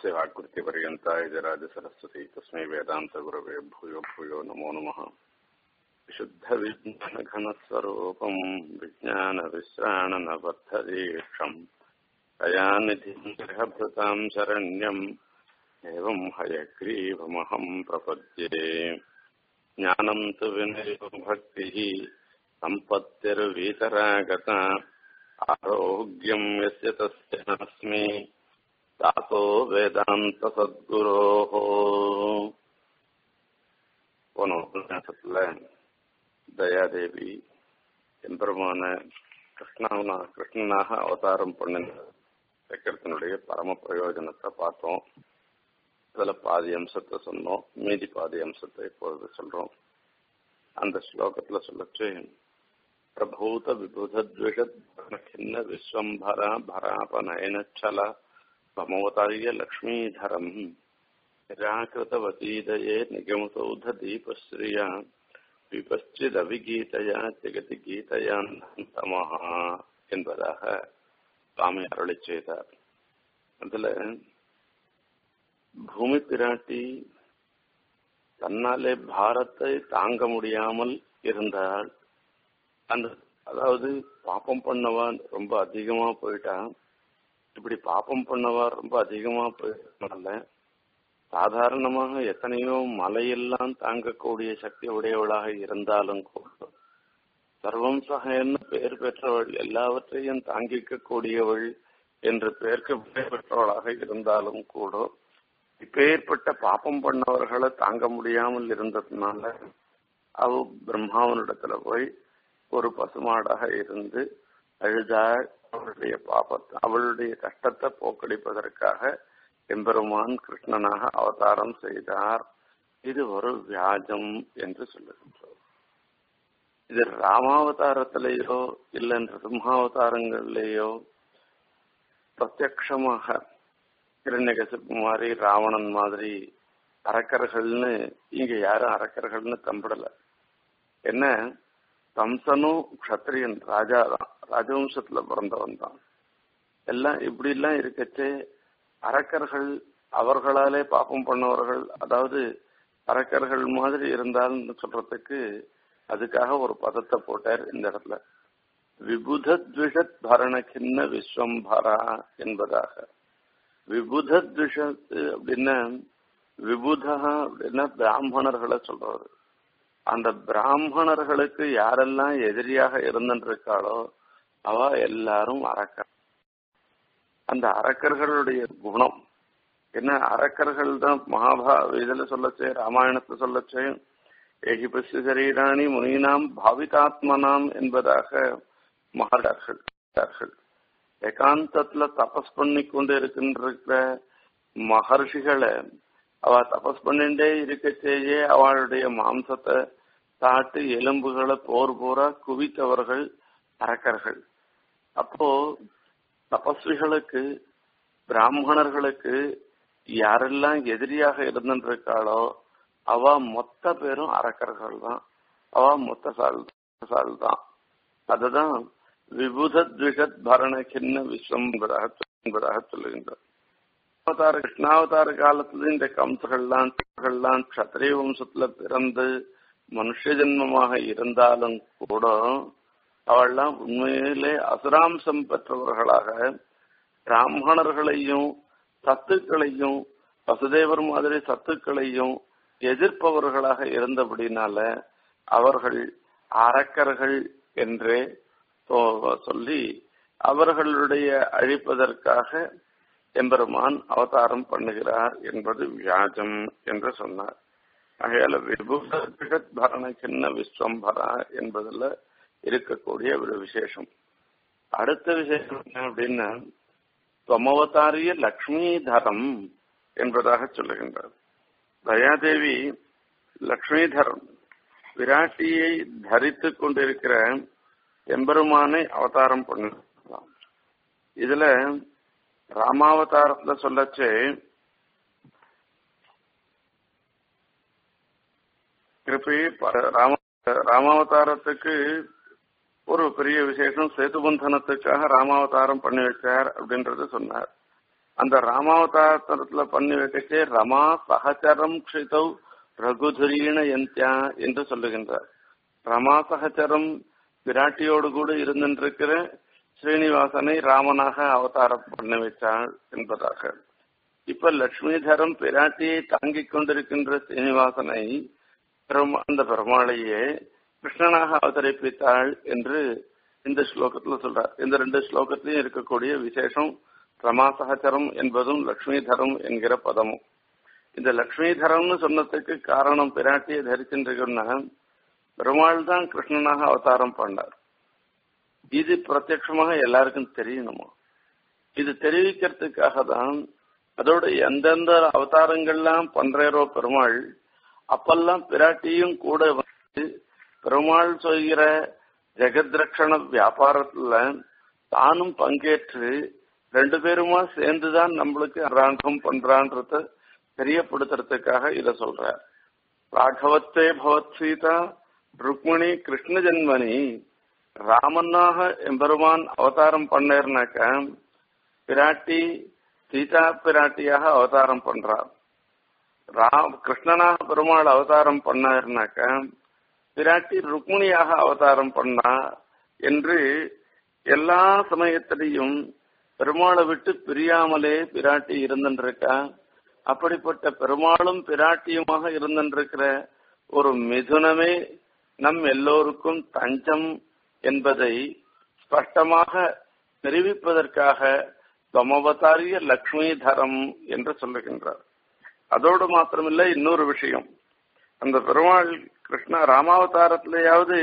यस्य वाक्कृत्यपर्यन्ता यजराजसरस्वती तस्मै वेदान्तगुरवे भूयो भूयो नमो नमः विशुद्धविज्ञानघनस्वरूपम् विज्ञानविश्राणनबद्धदीक्षम् दयानिधिम् गृहभृताम् शरण्यम् एवम् हयग्रीवमहम् प्रपद्ये ज्ञानम् तु विनयो भक्तिः सम्पत्तिर्वीतरागता आरोग्यम् यस्य तस्य नास्मि தாத்தோ வேதாந்த சத்குரோஹோ போன உபன்யாசத்துல தயாதேவி எம்பெருமான கிருஷ்ணாவனா கிருஷ்ணனாக அவதாரம் பண்ணின சக்கரத்தினுடைய பரம பிரயோஜனத்தை பார்த்தோம் அதுல பாதி அம்சத்தை சொன்னோம் மீதி பாதி அம்சத்தை இப்பொழுது சொல்றோம் அந்த ஸ்லோகத்துல சொல்லச்சு பிரபூத விபுதத்விஷத் கிண்ண விஸ்வம்பரா பராபநயனச்சல भमवतार्य लक्ष्मीधरम् निराकृतवतीदये निगमसौधदीपश्रिया விபச்சிதவிகீதையா ஜெகதி கீதையாந்தமஹ என்பதாக சுவாமி அருளி செய்தார் அதுல பூமி பிராட்டி தன்னாலே பாரத்தை தாங்க முடியாமல் இருந்தால் அந்த அதாவது பாப்பம் பண்ணவன் ரொம்ப அதிகமா போயிட்டான் இப்படி பாப்பம் பண்ணவா ரொம்ப அதிகமா போயிருக்கனால சாதாரணமாக எத்தனையோ மலையெல்லாம் தாங்கக்கூடிய சக்தி உடையவளாக இருந்தாலும் கூட சர்வம் சகன்னு பெயர் பெற்றவள் எல்லாவற்றையும் தாங்கிக்க கூடியவள் என்று பெயர்க்கு பெயர் பெற்றவளாக இருந்தாலும் கூட இப்பேற்பட்ட பாப்பம் பண்ணவர்களை தாங்க முடியாமல் இருந்ததுனால அவ பிரம்மாவனிடத்துல போய் ஒரு பசுமாடாக இருந்து அழுதாள் அவளுடைய பாபத்தை அவளுடைய கஷ்டத்தை போக்கடிப்பதற்காக எம்பெருமான் கிருஷ்ணனாக அவதாரம் செய்தார் இது ஒரு வியாஜம் என்று சொல்லுகின்றோம் இது ராமாவதாரத்திலேயோ இல்லை சிம்ஹாவதாரங்களிலேயோ பிரத்யக்ஷமாக கிரண்யகசிப்பு மாதிரி ராவணன் மாதிரி அரக்கர்கள்னு இங்க யாரும் அரக்கர்கள்னு தம்பிடல என்ன கம்சனும் க்ஷத்ரியன் ராஜா தான் ராஜவம்சத்துல பிறந்தவன் தான் எல்லாம் இப்படி எல்லாம் இருக்கச்சே அரக்கர்கள் அவர்களாலே பாப்பம் பண்ணவர்கள் அதாவது அரக்கர்கள் மாதிரி இருந்தாலும் சொல்றதுக்கு அதுக்காக ஒரு பதத்தை போட்டார் இந்த இடத்துல விபுதத்விஷத் பரண கிண்ண விஸ்வம்பரா என்பதாக விபுதத்விஷத் அப்படின்னா விபுதா அப்படின்னா பிராமணர்களை சொல்றவர் அந்த பிராமணர்களுக்கு யாரெல்லாம் எதிரியாக இருந்திருக்காளோ அவ எல்லாரும் அரக்கர் அந்த அரக்கர்களுடைய குணம் என்ன அரக்கர்கள் தான் மகாபா இதுல சொல்லச்சே ராமாயணத்தை சொல்லச்சே ஏகிபஸ்ய சரீராணி முனீனாம் பாவிதாத்மனாம் என்பதாக மகார்கள் ஏகாந்தத்துல தபஸ் பண்ணி கொண்டு இருக்கின்ற மகர்ஷிகளை அவ தபஸ் பண்ணிட்டே இருக்கச்சேயே அவளுடைய மாம்சத்தை தாட்டு எலும்புகளை போர் போரா குவித்தவர்கள் அரக்கர்கள் அப்போ தபஸ்விகளுக்கு பிராமணர்களுக்கு யாரெல்லாம் எதிரியாக இருந்திருக்காளோ அவ மொத்த பேரும் அரக்கர்கள் தான் அவ மொத்த சால் சால் தான் அதுதான் விபுத த்விஷத் பரண கிண்ண விஸ்வம் என்பதாக சொல்லுகின்றார் அவதார கிருஷ்ணாவதார காலத்துல இந்த கம்சர்கள்லாம் எல்லாம் கத்திரிய வம்சத்துல பிறந்து மனுஷ ஜென்மமாக இருந்தாலும் கூட அவள்லாம் உண்மையிலே அசுராம்சம் பெற்றவர்களாக பிராமணர்களையும் சத்துக்களையும் வசுதேவர் மாதிரி சத்துக்களையும் எதிர்ப்பவர்களாக இருந்தபடினால அவர்கள் அரக்கர்கள் என்றே சொல்லி அவர்களுடைய அழிப்பதற்காக எம்பெருமான் அவதாரம் பண்ணுகிறார் என்பது வியாஜம் என்று சொன்னார் ஆகையால விபூஷத் பரண சின்ன விஸ்வம்பரா என்பதுல இருக்கக்கூடிய ஒரு விசேஷம் அடுத்த விசேஷம் என்ன அப்படின்னா தொமவதாரிய லக்ஷ்மிதரம் என்பதாக சொல்லுகின்றார் தயாதேவி லக்ஷ்மிதரம் விராட்டியை தரித்து கொண்டிருக்கிற எம்பெருமானை அவதாரம் பண்ணலாம் இதுல ராமாவதாரத்துல சொல்லச்சு கிருப்பி ராம ராமாவதாரத்துக்கு ஒரு பெரிய விசேஷம் சேதுபந்தனத்துக்காக ராமாவதாரம் பண்ணி வச்சார் அப்படின்றது சொன்னார் அந்த ராமாவதாரத்துல பண்ணி வைக்கச்சே ரமா சகச்சரம் க்ஷிதௌ ரகுதுரீண யந்தியா என்று சொல்லுகின்றார் ரமா சகச்சரம் விராட்டியோடு கூட இருந்திருக்கிற ஸ்ரீனிவாசனை ராமனாக அவதாரம் பண்ணி வச்சாள் என்பதாக இப்ப லட்சுமிதரம் பிராட்டியை தாங்கிக் கொண்டிருக்கின்ற ஸ்ரீனிவாசனை அந்த பெருமாளையே கிருஷ்ணனாக அவதரிப்பித்தாள் என்று இந்த ஸ்லோகத்துல சொல்றார் இந்த ரெண்டு ஸ்லோகத்திலையும் இருக்கக்கூடிய விசேஷம் ரமாசகச்சரம் என்பதும் லட்சுமிதரம் என்கிற பதமும் இந்த லட்சுமிதரம்னு சொன்னதுக்கு காரணம் பிராட்டியை தரிச்சுருக்குன்னா பெருமாள் தான் கிருஷ்ணனாக அவதாரம் பண்ணார் இது பிரத்யட்சமாக எல்லாருக்கும் தெரியணுமா இது தெரிவிக்கிறதுக்காக தான் அதோட எந்தெந்த அவதாரங்கள்லாம் பண்றாரோ பெருமாள் அப்பெல்லாம் பிராட்டியும் கூட வந்து பெருமாள் சொல்கிற ஜெகத்ரக்ஷண வியாபாரத்துல தானும் பங்கேற்று ரெண்டு பேருமா சேர்ந்துதான் நம்மளுக்கு ராகம் பண்றான்றத தெரியப்படுத்துறதுக்காக இத சொல்ற ராகவத்தே பவத் சீதா ருக்மிணி கிருஷ்ண ஜென்மனி ராமன்னாக எம்பெருமான் அவதாரம் பண்ணேர்னாக்க பிராட்டி சீதா பிராட்டியாக அவதாரம் பண்றார் ராம் கிருஷ்ணனாக பெருமாள் அவதாரம் பண்ணாருனாக்க பிராட்டி ருக்மிணியாக அவதாரம் பண்ணா என்று எல்லா சமயத்திலையும் பெருமாளை விட்டு பிரியாமலே பிராட்டி இருந்துருக்கா அப்படிப்பட்ட பெருமாளும் பிராட்டியுமாக இருந்திருக்கிற ஒரு மிதுனமே நம் எல்லோருக்கும் தஞ்சம் என்பதை ஸ்பஷ்டமாக தெரிவிப்பதற்காக தமவதாரிய லக்ஷ்மிதரம் என்று சொல்லுகின்றார் அதோடு மாத்திரமில்லை இன்னொரு விஷயம் அந்த பெருமாள் கிருஷ்ண ராமாவதாரத்திலேயாவது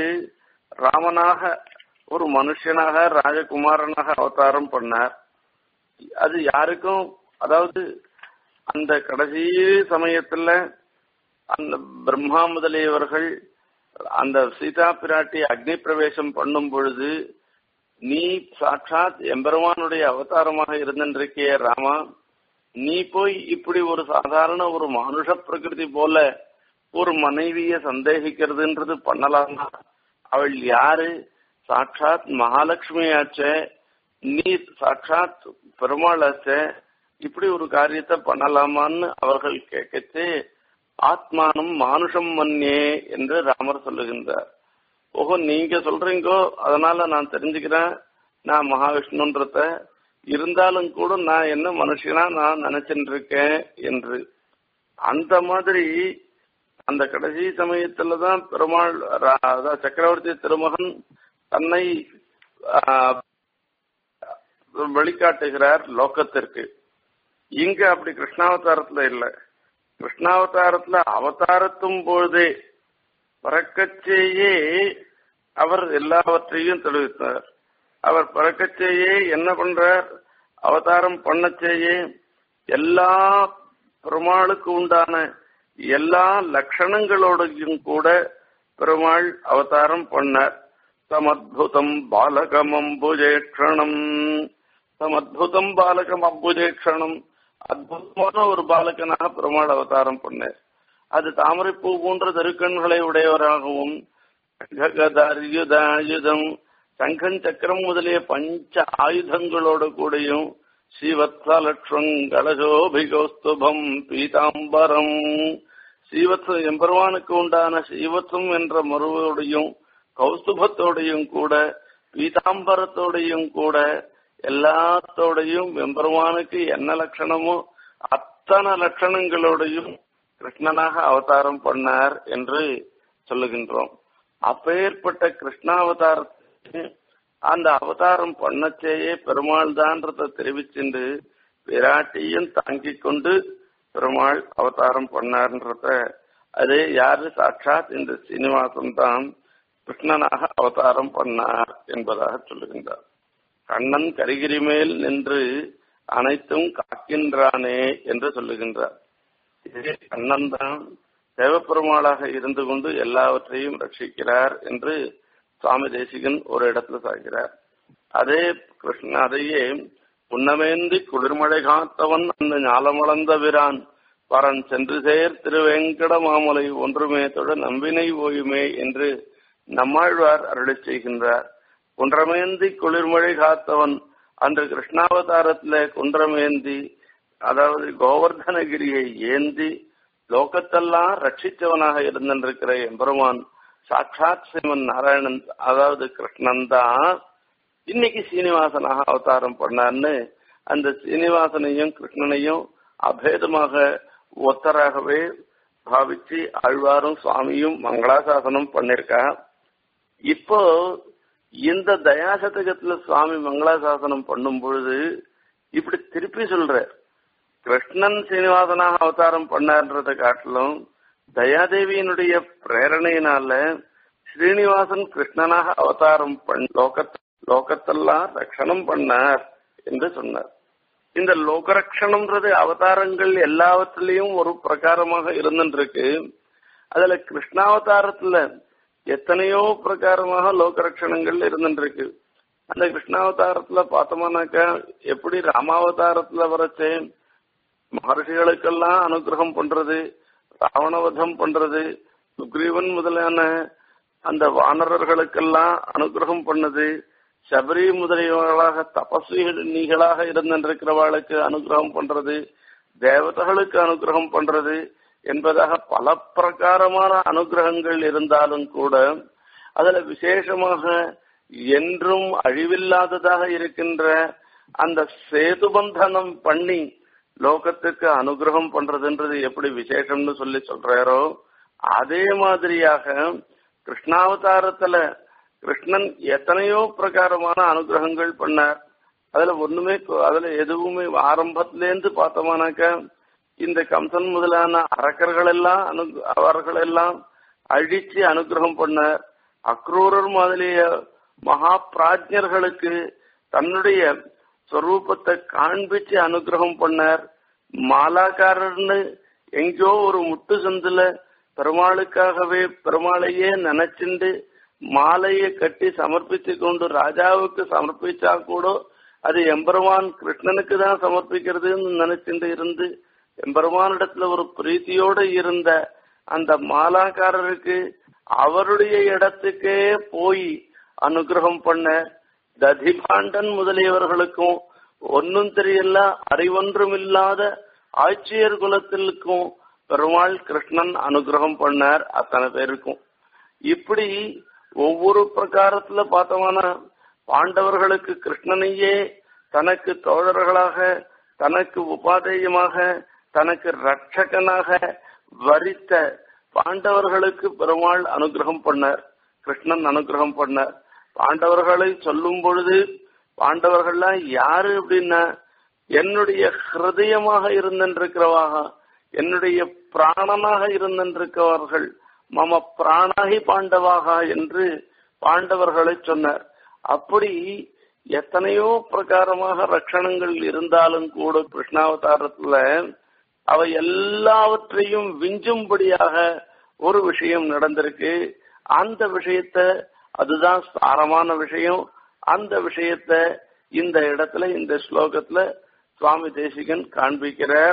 ராமனாக ஒரு மனுஷனாக ராஜகுமாரனாக அவதாரம் பண்ணார் அது யாருக்கும் அதாவது அந்த கடைசி சமயத்துல அந்த பிரம்மா முதலியவர்கள் அந்த சீதா பிராட்டி அக்னி பிரவேசம் பண்ணும் பொழுது நீ சாட்சாத் எம்பெருமானுடைய அவதாரமாக இருந்திருக்கிய ராமா நீ போய் இப்படி ஒரு சாதாரண ஒரு மனுஷ பிரகிருதி போல ஒரு மனைவிய சந்தேகிக்கிறதுன்றது பண்ணலாமா அவள் யாரு சாட்சாத் மகாலட்சுமி ஆச்சே நீ சாட்சாத் பெருமாள் ஆச்சே இப்படி ஒரு காரியத்தை பண்ணலாமான்னு அவர்கள் கேட்கச்சே ஆத்மானம் மானுஷம் மன்யே என்று ராமர் சொல்லுகின்றார் ஓஹோ நீங்க சொல்றீங்கோ அதனால நான் தெரிஞ்சுக்கிறேன் நான் மகாவிஷ்ணுன்றத இருந்தாலும் கூட நான் என்ன மனுஷனா நான் நினைச்சிட்டு இருக்கேன் என்று அந்த மாதிரி அந்த கடைசி சமயத்துலதான் பெருமாள் அதாவது சக்கரவர்த்தி திருமகன் தன்னை வெளிக்காட்டுகிறார் லோக்கத்திற்கு இங்க அப்படி கிருஷ்ணாவதாரத்துல இல்ல கிருஷ்ணாவதாரத்துல அவதாரத்தும் பொழுதே பறக்கச்சேயே அவர் எல்லாவற்றையும் தெளிவித்தார் அவர் பறக்கச்சேயே என்ன பண்றார் அவதாரம் பண்ணச்சேயே எல்லா பெருமாளுக்கு உண்டான எல்லா லட்சணங்களோடையும் கூட பெருமாள் அவதாரம் பண்ணார் சமத்புதம் பாலகம் அம்புஜேக்ஷணம் சமத்புதம் பாலகம் அம்புஜேக்ஷணம் அற்புதமான ஒரு பாலகனாக பெருமாள் அவதாரம் பண்ணார் அது தாமரைப்பூ போன்ற திருக்கண்களை உடையவராகவும் கதாயுதம் சங்கன் சக்கரம் முதலிய பஞ்ச ஆயுதங்களோடு கூடயும் ஸ்ரீவத்ஸலட்சம் கலசோபிகோஸ்துபம் பீதாம்பரம் ஸ்ரீவத்ச எம்பெருமானுக்கு உண்டான ஸ்ரீவத்சம் என்ற மருவோடையும் கௌஸ்துபத்தோடையும் கூட பீதாம்பரத்தோடையும் கூட எல்லாத்தோடையும் எம்பெருமானுக்கு என்ன லட்சணமோ அத்தனை லட்சணங்களோடையும் கிருஷ்ணனாக அவதாரம் பண்ணார் என்று சொல்லுகின்றோம் அப்பேற்பட்ட கிருஷ்ணாவதாரத்தை அந்த அவதாரம் பண்ணச்சேயே பெருமாள் தான்றத தெரிவிச்சுண்டு விராட்டியும் தாங்கிக் கொண்டு பெருமாள் அவதாரம் பண்ணார்ன்றத அதே யாரு சாட்சாத் இந்த சீனிவாசன் தான் கிருஷ்ணனாக அவதாரம் பண்ணார் என்பதாக சொல்லுகின்றார் கண்ணன் கரிகிரி மேல் நின்று அனைத்தும் காக்கின்றானே என்று சொல்லுகின்றார் இதே கண்ணன் தான் தேவப்பெருமாளாக இருந்து கொண்டு எல்லாவற்றையும் ரட்சிக்கிறார் என்று சுவாமி தேசிகன் ஒரு இடத்துல சாகிறார் அதே கிருஷ்ண அதையே உன்னமேந்தி குளிர்மழை காத்தவன் அந்த ஞாலமளந்த விரான் பரன் சென்று சேர் திருவேங்கட மாமலை ஒன்றுமே தொட நம்பினை ஓயுமே என்று நம்மாழ்வார் அருளி செய்கின்றார் குன்றமேந்தி குளிர்மழை காத்தவன் அன்று கிருஷ்ணாவதாரத்திலே குன்றமேந்தி அதாவது கோவர்தனகிரியை ஏந்தி லோகத்தெல்லாம் ரட்சித்தவனாக இருந்திருக்கிற எம்பெருமான் சாட்சாத் சிவன் நாராயணன் அதாவது கிருஷ்ணன் தான் இன்னைக்கு சீனிவாசனாக அவதாரம் பண்ணார்னு அந்த சீனிவாசனையும் கிருஷ்ணனையும் அபேதமாக ஒத்தராகவே பாவிச்சு ஆழ்வாரும் சுவாமியும் மங்களாசாசனம் பண்ணிருக்கா இப்போ இந்த தயாசதகத்துல சுவாமி மங்களாசாசனம் பண்ணும் பொழுது இப்படி திருப்பி சொல்ற கிருஷ்ணன் சீனிவாசனாக அவதாரம் பண்ணார்ன்றதை காட்டிலும் தயாதேவியினுடைய பிரேரணையினால ஸ்ரீனிவாசன் கிருஷ்ணனாக அவதாரம் பண் லோகத் லோகத்தெல்லாம் ரட்சணம் பண்ணார் என்று சொன்னார் இந்த லோகரட்சணம்ன்றது அவதாரங்கள் எல்லாவற்றிலையும் ஒரு பிரகாரமாக இருந்துருக்கு அதுல கிருஷ்ணாவதாரத்துல எத்தனையோ பிரகாரமாக லோகரட்சணங்கள் இருந்துருக்கு அந்த கிருஷ்ணாவதாரத்துல பார்த்தோம்னாக்கா எப்படி ராமாவதாரத்துல வரச்சே மகர்ஷிகளுக்கெல்லாம் அனுகிரகம் பண்றது ராவணவதம் பண்றது சுக்ரீவன் முதலான அந்த வானரர்களுக்கெல்லாம் அனுகிரகம் பண்ணது சபரி முதலியவர்களாக தபஸ்விகளாக இருந்திருக்கிறவர்களுக்கு அனுகிரகம் பண்றது தேவதைகளுக்கு அனுகிரகம் பண்றது என்பதாக பல பிரகாரமான அனுகிரகங்கள் இருந்தாலும் கூட அதுல விசேஷமாக என்றும் அழிவில்லாததாக இருக்கின்ற அந்த சேதுபந்தனம் பண்ணி லோகத்துக்கு அனுகிரகம் பண்றதுன்றது எப்படி விசேஷம்னு சொல்லி சொல்றாரோ அதே மாதிரியாக கிருஷ்ணாவதாரத்துல கிருஷ்ணன் எத்தனையோ பிரகாரமான அனுகிரகங்கள் பண்ணார் அதுல ஒண்ணுமே அதுல எதுவுமே ஆரம்பத்திலேருந்து பார்த்தோம்னாக்க இந்த கம்சன் முதலான அரக்கர்கள் எல்லாம் அனு அவர்கள் எல்லாம் அழிச்சு அனுகிரகம் பண்ணார் அக்ரூரர் முதலிய மகா பிராஜ்யர்களுக்கு தன்னுடைய ஸ்வரூபத்தை காண்பிச்சு அனுகிரகம் பண்ணார் மாலாக்காரர்னு எங்கேயோ ஒரு முட்டு சந்துல பெருமாளுக்காகவே பெருமாளையே நினைச்சுண்டு மாலையை கட்டி சமர்ப்பித்து கொண்டு ராஜாவுக்கு சமர்ப்பிச்சா கூட அது எம்பெருமான் கிருஷ்ணனுக்கு தான் சமர்ப்பிக்கிறதுன்னு நினைச்சுட்டு இருந்து எம்பெருமானிடத்துல ஒரு பிரீத்தியோட இருந்த அந்த மாலாக்காரருக்கு அவருடைய இடத்துக்கே போய் அனுகிரகம் பண்ண ததிபாண்டன் முதலியவர்களுக்கும் ஒன்னும் தெரியல அறிவொன்றும் இல்லாத ஆட்சியர் குலத்திற்கும் பெருமாள் கிருஷ்ணன் அனுகிரகம் பண்ணார் அத்தனை பேருக்கும் இப்படி ஒவ்வொரு பிரகாரத்துல பார்த்தோம்னா பாண்டவர்களுக்கு கிருஷ்ணனையே தனக்கு தோழர்களாக தனக்கு உபாதேயமாக தனக்கு ரட்சகனாக வரித்த பாண்டவர்களுக்கு பெருமாள் அனுகிரகம் பண்ணார் கிருஷ்ணன் அனுகிரகம் பண்ணார் பாண்டவர்களை சொல்லும் பொழுது பாண்டவர்கள்லாம் யாரு அப்படின்னா என்னுடைய ஹிருதயமாக இருந்திருக்கிறவாக என்னுடைய பிராணனாக இருந்திருக்கிறவர்கள் மம பிராணாகி பாண்டவாக என்று பாண்டவர்களை சொன்னார் அப்படி எத்தனையோ பிரகாரமாக ரட்சணங்கள் இருந்தாலும் கூட கிருஷ்ணாவதாரத்துல அவை எல்லாவற்றையும் விஞ்சும்படியாக ஒரு விஷயம் நடந்திருக்கு அந்த விஷயத்த அதுதான் சாரமான விஷயம் அந்த விஷயத்த இந்த இடத்துல இந்த ஸ்லோகத்துல சுவாமி தேசிகன் காண்பிக்கிறார்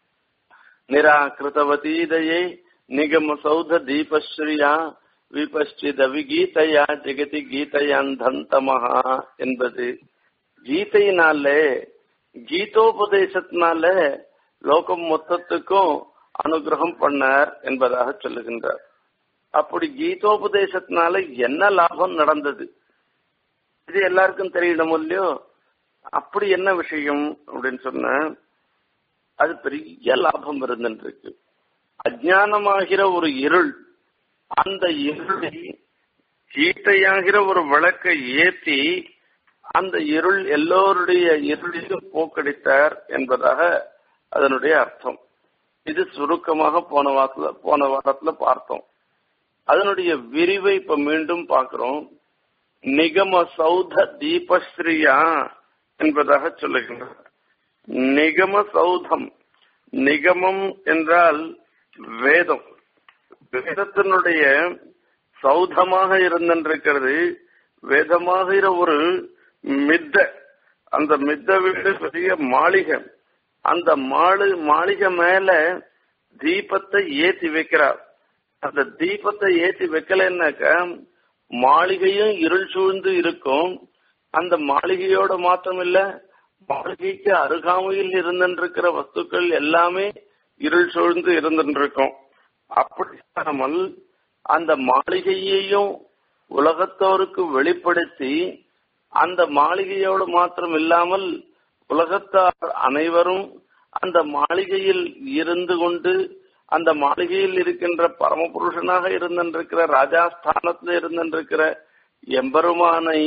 நிராகிருதவதீதையை நிகம சௌத தீபஸ்ரீயா விபஷ்டித விகீதையா ஜெகதி கீதையாந்தந்தமஹா என்பது கீதையினாலே கீதோபதேசத்தினால லோகம் மொத்தத்துக்கும் அனுகிரகம் பண்ணார் என்பதாக சொல்லுகின்றார் அப்படி கீதோபதேசத்தினால என்ன லாபம் நடந்தது இது எல்லாருக்கும் தெரியணும் இல்லையோ அப்படி என்ன விஷயம் அப்படின்னு சொன்ன அது பெரிய லாபம் இருந்துருக்கு அஜானமாகிற ஒரு இருள் அந்த இருளை கீட்டையாகிற ஒரு விளக்கை ஏத்தி அந்த இருள் எல்லோருடைய இருளையும் போக்கடித்தார் என்பதாக அதனுடைய அர்த்தம் இது சுருக்கமாக போன வாரத்துல போன வாரத்துல பார்த்தோம் அதனுடைய விரிவை இப்ப மீண்டும் பார்க்கிறோம் நிகம சௌத தீபஸ்ரீயா என்பதாக சொல்லுகின்றார் நிகம சௌதம் நிகமம் என்றால் வேதம் வேதத்தினுடைய சௌதமாக இருந்திருக்கிறது வேதமாகிற ஒரு மித்த அந்த மித்த வீடு பெரிய மாளிகை அந்த மாளு மாளிகை மேல தீபத்தை ஏத்தி வைக்கிறார் அந்த தீபத்தை ஏத்தி வைக்கலன்னாக்க மாளிகையும் இருள் சூழ்ந்து இருக்கும் அந்த மாளிகையோட மாத்திரம் இல்ல மாளிகைக்கு அருகாமையில் இருந்திருக்கிற வஸ்துக்கள் எல்லாமே இருள் சூழ்ந்து இருந்திருக்கும் அப்படி இல்லாமல் அந்த மாளிகையையும் உலகத்தோருக்கு வெளிப்படுத்தி அந்த மாளிகையோடு மாத்திரம் இல்லாமல் உலகத்தார் அனைவரும் அந்த மாளிகையில் இருந்து கொண்டு அந்த மாளிகையில் இருக்கின்ற பரமபுருஷனாக இருந்திருக்கிற ராஜாஸ்தானத்தில் இருந்திருக்கிற எம்பெருமானை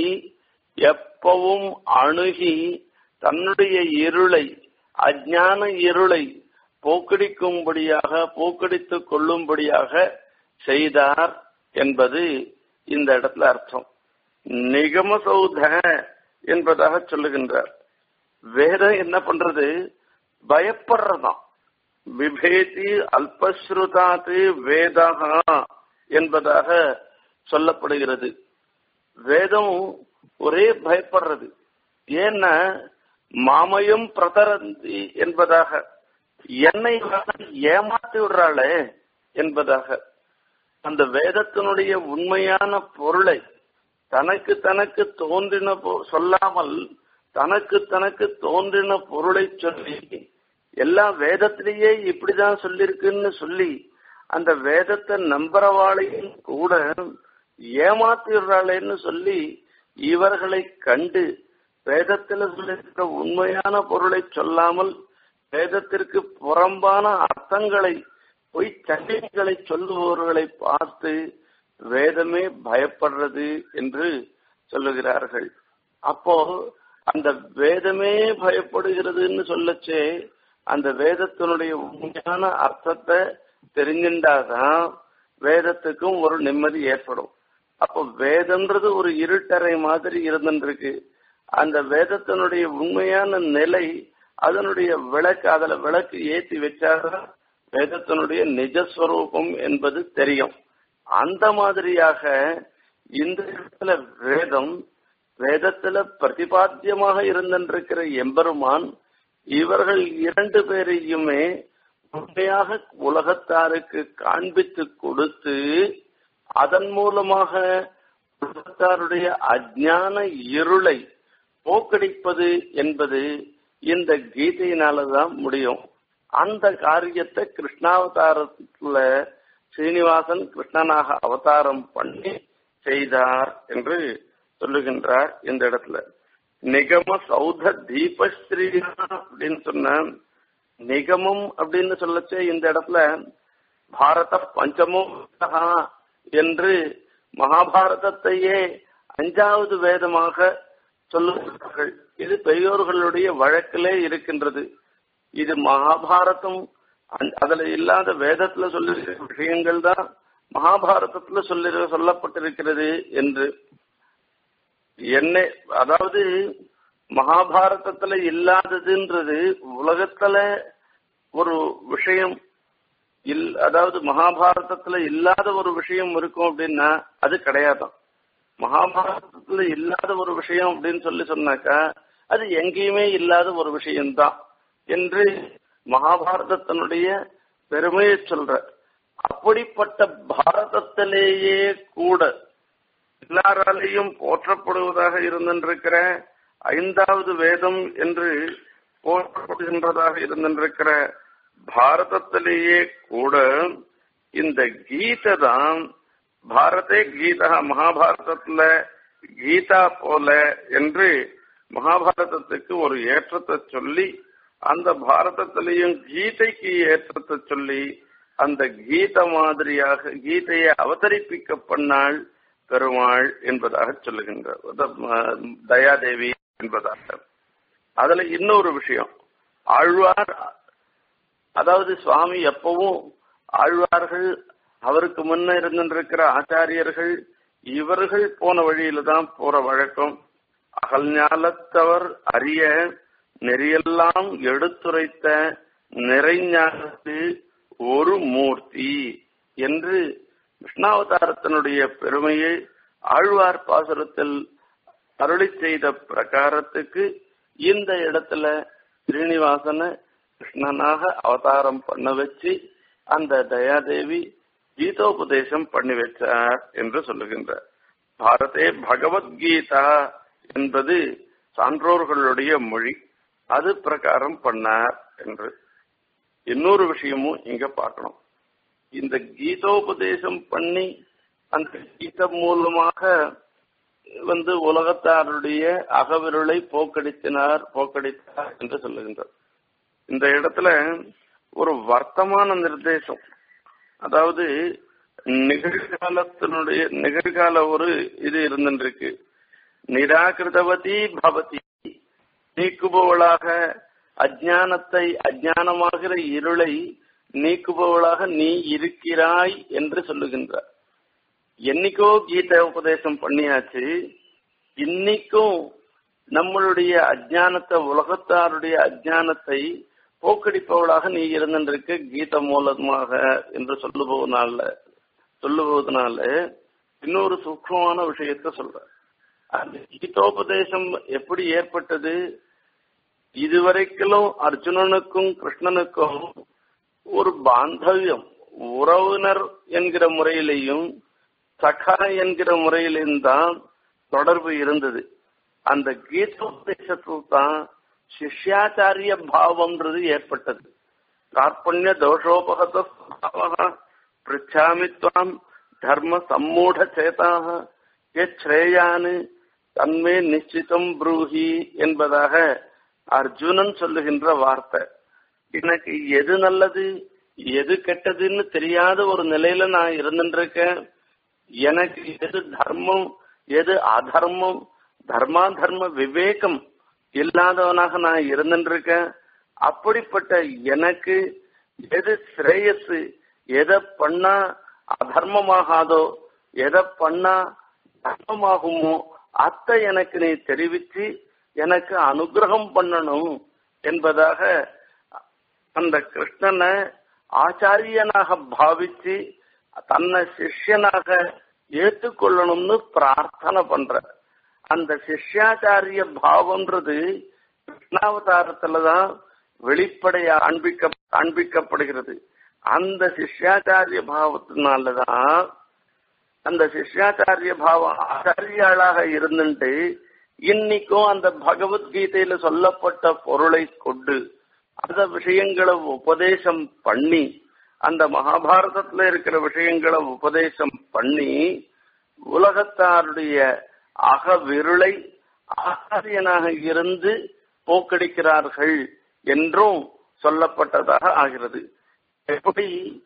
எப்பவும் அணுகி தன்னுடைய இருளை அஜான இருளை போக்கடிக்கும்படியாக போக்கடித்துக் கொள்ளும்படியாக செய்தார் என்பது இந்த இடத்துல அர்த்தம் நிகமசௌத என்பதாக சொல்லுகின்றார் வேதம் என்ன பண்றது பயப்படுறதாம் விபேதி அல்பஸ்ருதாத்து வேதகா என்பதாக சொல்லப்படுகிறது வேதம் ஒரே பயப்படுறது ஏன்னா மாமயம் பிரதரந்தி என்பதாக என்னை ஏமாத்தி விடுறாளே என்பதாக அந்த வேதத்தினுடைய உண்மையான பொருளை தனக்கு தனக்கு தோன்றின சொல்லாமல் தனக்கு தனக்கு தோன்றின பொருளை சொல்லி எல்லாம் வேதத்திலேயே இப்படிதான் சொல்லிருக்குன்னு சொல்லி அந்த வேதத்தை நம்புறவாளையும் கூட ஏமாத்திடுறாளேன்னு சொல்லி இவர்களை கண்டு வேதத்தில் சொல்லியிருக்கிற உண்மையான பொருளை சொல்லாமல் வேதத்திற்கு புறம்பான அர்த்தங்களை பொய் சண்டைகளை சொல்லுபவர்களை பார்த்து வேதமே பயப்படுறது என்று சொல்லுகிறார்கள் அப்போ அந்த வேதமே பயப்படுகிறதுன்னு சொல்லச்சே அந்த வேதத்தினுடைய உண்மையான அர்த்தத்தை தெரிஞ்சின்றாதான் வேதத்துக்கும் ஒரு நிம்மதி ஏற்படும் அப்போ வேதம்ன்றது ஒரு இருட்டறை மாதிரி இருந்துருக்கு அந்த வேதத்தினுடைய உண்மையான நிலை அதனுடைய விளக்கு அதுல விளக்கு ஏத்தி வச்சாதான் வேதத்தினுடைய நிஜஸ்வரூபம் என்பது தெரியும் அந்த மாதிரியாக இந்த இடத்துல வேதம் வேதத்துல பிரதிபாத்தியமாக இருந்திருக்கிற எம்பெருமான் இவர்கள் இரண்டு பேரையுமே உண்மையாக உலகத்தாருக்கு காண்பித்து கொடுத்து அதன் மூலமாக உலகத்தாருடைய அஜான இருளை போக்கடிப்பது என்பது இந்த கீதையினாலதான் முடியும் அந்த காரியத்தை கிருஷ்ணாவதாரத்துல ஸ்ரீனிவாசன் கிருஷ்ணனாக அவதாரம் பண்ணி செய்தார் என்று சொல்லுகின்றார் இந்த இடத்துல நிகம சௌத தீபஸ்ரீ அப்படின்னு சொன்ன நிகமம் அப்படின்னு சொல்லச்சே இந்த இடத்துல பாரத பஞ்சமோ என்று மகாபாரதத்தையே அஞ்சாவது வேதமாக சொல்லுகிறார்கள் இது பெரியோர்களுடைய வழக்கிலே இருக்கின்றது இது மகாபாரதம் அதுல இல்லாத வேதத்துல சொல்லிருக்கிற விஷயங்கள் தான் மகாபாரதத்துல சொல்லி சொல்லப்பட்டிருக்கிறது என்று என்ன அதாவது மகாபாரதத்துல இல்லாததுன்றது உலகத்துல ஒரு விஷயம் இல் அதாவது மகாபாரதத்துல இல்லாத ஒரு விஷயம் இருக்கும் அப்படின்னா அது கிடையாதான் மகாபாரதத்துல இல்லாத ஒரு விஷயம் அப்படின்னு சொல்லி சொன்னாக்கா அது எங்கேயுமே இல்லாத ஒரு விஷயம்தான் என்று மகாபாரதத்தினுடைய பெருமையை சொல்ற அப்படிப்பட்ட பாரதத்திலேயே கூட எல்லாராலையும் போற்றப்படுவதாக இருந்திருக்கிற ஐந்தாவது வேதம் என்று போற்றப்படுகின்றதாக இருந்திருக்கிற பாரதத்திலேயே கூட இந்த கீதை தான் பாரதே கீதா மகாபாரதத்துல கீதா போல என்று மகாபாரதத்துக்கு ஒரு ஏற்றத்தை சொல்லி அந்த பாரதத்திலையும் கீதைக்கு ஏற்றத்தை சொல்லி அந்த கீத மாதிரியாக கீதையை அவதரிப்பிக்க பண்ணாள் பெருமாள் என்பதாக சொல்லுகின்றார் தயாதேவி என்பதாக அதுல இன்னொரு விஷயம் ஆழ்வார் அதாவது சுவாமி எப்பவும் ஆழ்வார்கள் அவருக்கு முன்ன இருந்திருக்கிற ஆச்சாரியர்கள் இவர்கள் போன வழியில தான் போற வழக்கம் அகல்ஞாலத்தவர் அறிய நெறியெல்லாம் எடுத்துரைத்த நிறைஞானத்து ஒரு மூர்த்தி என்று கிருஷ்ணாவதாரத்தினுடைய பெருமையை ஆழ்வார் பாசுரத்தில் அருளி செய்த பிரகாரத்துக்கு இந்த இடத்துல ஸ்ரீனிவாசன கிருஷ்ணனாக அவதாரம் பண்ண வச்சு அந்த தயாதேவி கீதோபதேசம் பண்ணி வச்சார் என்று சொல்லுகின்றார் பாரதே பகவத்கீதா என்பது சான்றோர்களுடைய மொழி அது பிரகாரம் பண்ணார் என்று இன்னொரு விஷயமும் இங்க பார்க்கணும் இந்த கீதோபதேசம் பண்ணி அந்த கீதம் மூலமாக வந்து உலகத்தாருடைய அகவிருளை போக்கடித்தினார் போக்கடித்தார் என்று சொல்லுகின்றார் இந்த இடத்துல ஒரு வர்த்தமான நிர்தேசம் அதாவது நிகழ்காலத்தினுடைய நிகழ்கால ஒரு இது இருந்துருக்கு நிராகிருதவதி பவதி நீக்குபவளாக அஜானத்தை அஜானமாகிற இருளை நீக்குபவளாக நீ இருக்கிறாய் என்று சொல்லுகின்றார் என்னைக்கோ கீத உபதேசம் பண்ணியாச்சு இன்னைக்கும் நம்மளுடைய அஜானத்தை உலகத்தாருடைய அஜானத்தை போக்கடிப்பவளாக நீ இருந்திருக்க கீத மூலமாக என்று சொல்லுபவனால சொல்லுவதனால இன்னொரு சூக்மமான விஷயத்த சொல்ற அந்த கீதோபதேசம் எப்படி ஏற்பட்டது இதுவரைக்கும் அர்ஜுனனுக்கும் கிருஷ்ணனுக்கும் ஒரு பாந்தவியம் உறவினர் என்கிற முறையிலையும் சகா என்கிற முறையிலும் தான் தொடர்பு இருந்தது அந்த கீதோபதேசத்தில் தான் சிஷ்யாச்சாரிய பாவம்ன்றது ஏற்பட்டது கார்பண்ய தோஷோபகத பிரிச்சாமி துவாம் தர்ம சம்மூட சேதாக ஸ்ரேயானு தன்மே நிச்சிதம் ப்ரூஹி என்பதாக அர்ஜுனன் சொல்லுகின்ற வார்த்தை எனக்கு எது நல்லது எது கெட்டதுன்னு தெரியாத ஒரு நிலையில நான் இருந்துருக்கேன் எனக்கு எது தர்மம் எது அதர்மம் தர்மா தர்ம விவேகம் இல்லாதவனாக நான் இருந்துருக்கேன் அப்படிப்பட்ட எனக்கு எது ஸ்ரேயஸ் எதை பண்ணா அதர்மமாகாதோ எதை பண்ணா தர்மமாகுமோ அத்தை எனக்கு நீ தெரிவிச்சு எனக்கு அனுகிரகம் பண்ணணும் என்பதாக அந்த கிருஷ்ணனை ஆச்சாரியனாக பாவிச்சு தன்னை சிஷ்யனாக ஏற்றுக்கொள்ளணும்னு பிரார்த்தனை பண்ற அந்த சிஷ்யாச்சாரிய பாவம்ன்றது கிருஷ்ணாவதாரத்துலதான் வெளிப்படையா காண்பிக்க காண்பிக்கப்படுகிறது அந்த சிஷ்யாச்சாரிய பாவத்தினாலதான் அந்த சிஷ்யாச்சாரிய பாவம் ஆச்சாரியாளாக இருந்துட்டு இன்னைக்கும் அந்த பகவத்கீதையில சொல்லப்பட்ட பொருளை கொண்டு அந்த விஷயங்களை உபதேசம் பண்ணி அந்த மகாபாரதத்துல இருக்கிற விஷயங்களை உபதேசம் பண்ணி உலகத்தாருடைய அகவிருளை ஆச்சாரியனாக இருந்து போக்கடிக்கிறார்கள் என்றும் சொல்லப்பட்டதாக ஆகிறது எப்படி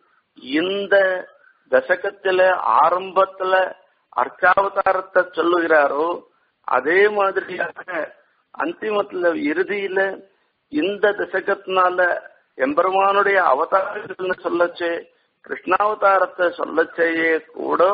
இந்த தசகத்துல ஆரம்பத்துல அர்ச்சாவதாரத்தை சொல்லுகிறாரோ அதே மாதிரியாக அந்திமத்துல இறுதியில இந்த தசகத்தினால எம்பெருமானுடைய அவதாரங்கள்னு சொல்லச்சே கிருஷ்ணாவதாரத்தை சொல்லச்சேயே கூட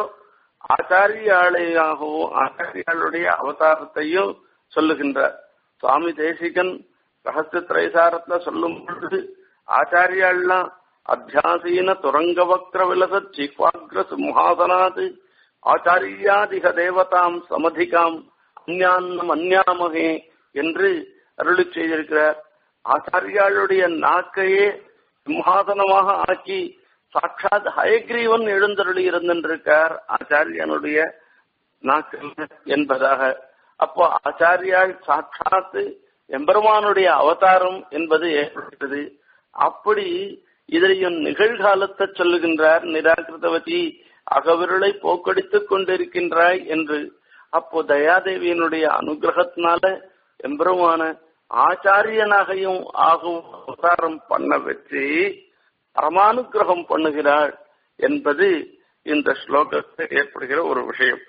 ஆச்சாரியாளையாகவும் ஆச்சாரியாளுடைய அவதாரத்தையும் சொல்லுகின்றார் சுவாமி தேசிகன் ரகசிய திரைசாரத்துல சொல்லும் பொழுது ஆச்சாரியாள்லாம் அத்தியாசீன துரங்கவக்ர விலசத் சிக்வாக்ர சிம்ஹாசனாத் ஆச்சாரியாதிக தேவதாம் சமதிகாம் அந்யான்னம் அந்யாமகே என்று அருளி செய்திருக்கிறார் ஆச்சாரியாளுடைய நாக்கையே சிம்ஹாசனமாக ஆக்கி சாட்சாத் ஹயக்ரீவன் எழுந்தருளி இருந்திருக்கார் ஆச்சாரியனுடைய நாக்கில் என்பதாக அப்போ ஆச்சாரியால் சாட்சாத்து எம்பெருமானுடைய அவதாரம் என்பது ஏற்படுகிறது அப்படி இதையும் நிகழ்காலத்தை சொல்லுகின்றார் நிராகிருதவதி அகவிருளை போக்கடித்துக் கொண்டிருக்கின்றாய் என்று அப்போ தயாதேவியினுடைய அனுகிரகத்தினால எம்பெருமான ஆச்சாரியனாகையும் ஆகும் அவதாரம் பண்ண வச்சு பரமானுகிரகம் பண்ணுகிறாள் என்பது இந்த ஸ்லோகத்தில் ஏற்படுகிற ஒரு விஷயம்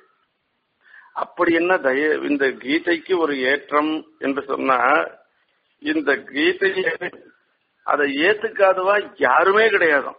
அப்படி என்ன தய இந்த கீதைக்கு ஒரு ஏற்றம் என்று சொன்னா இந்த கீதையை அதை ஏத்துக்காதவா யாருமே கிடையாது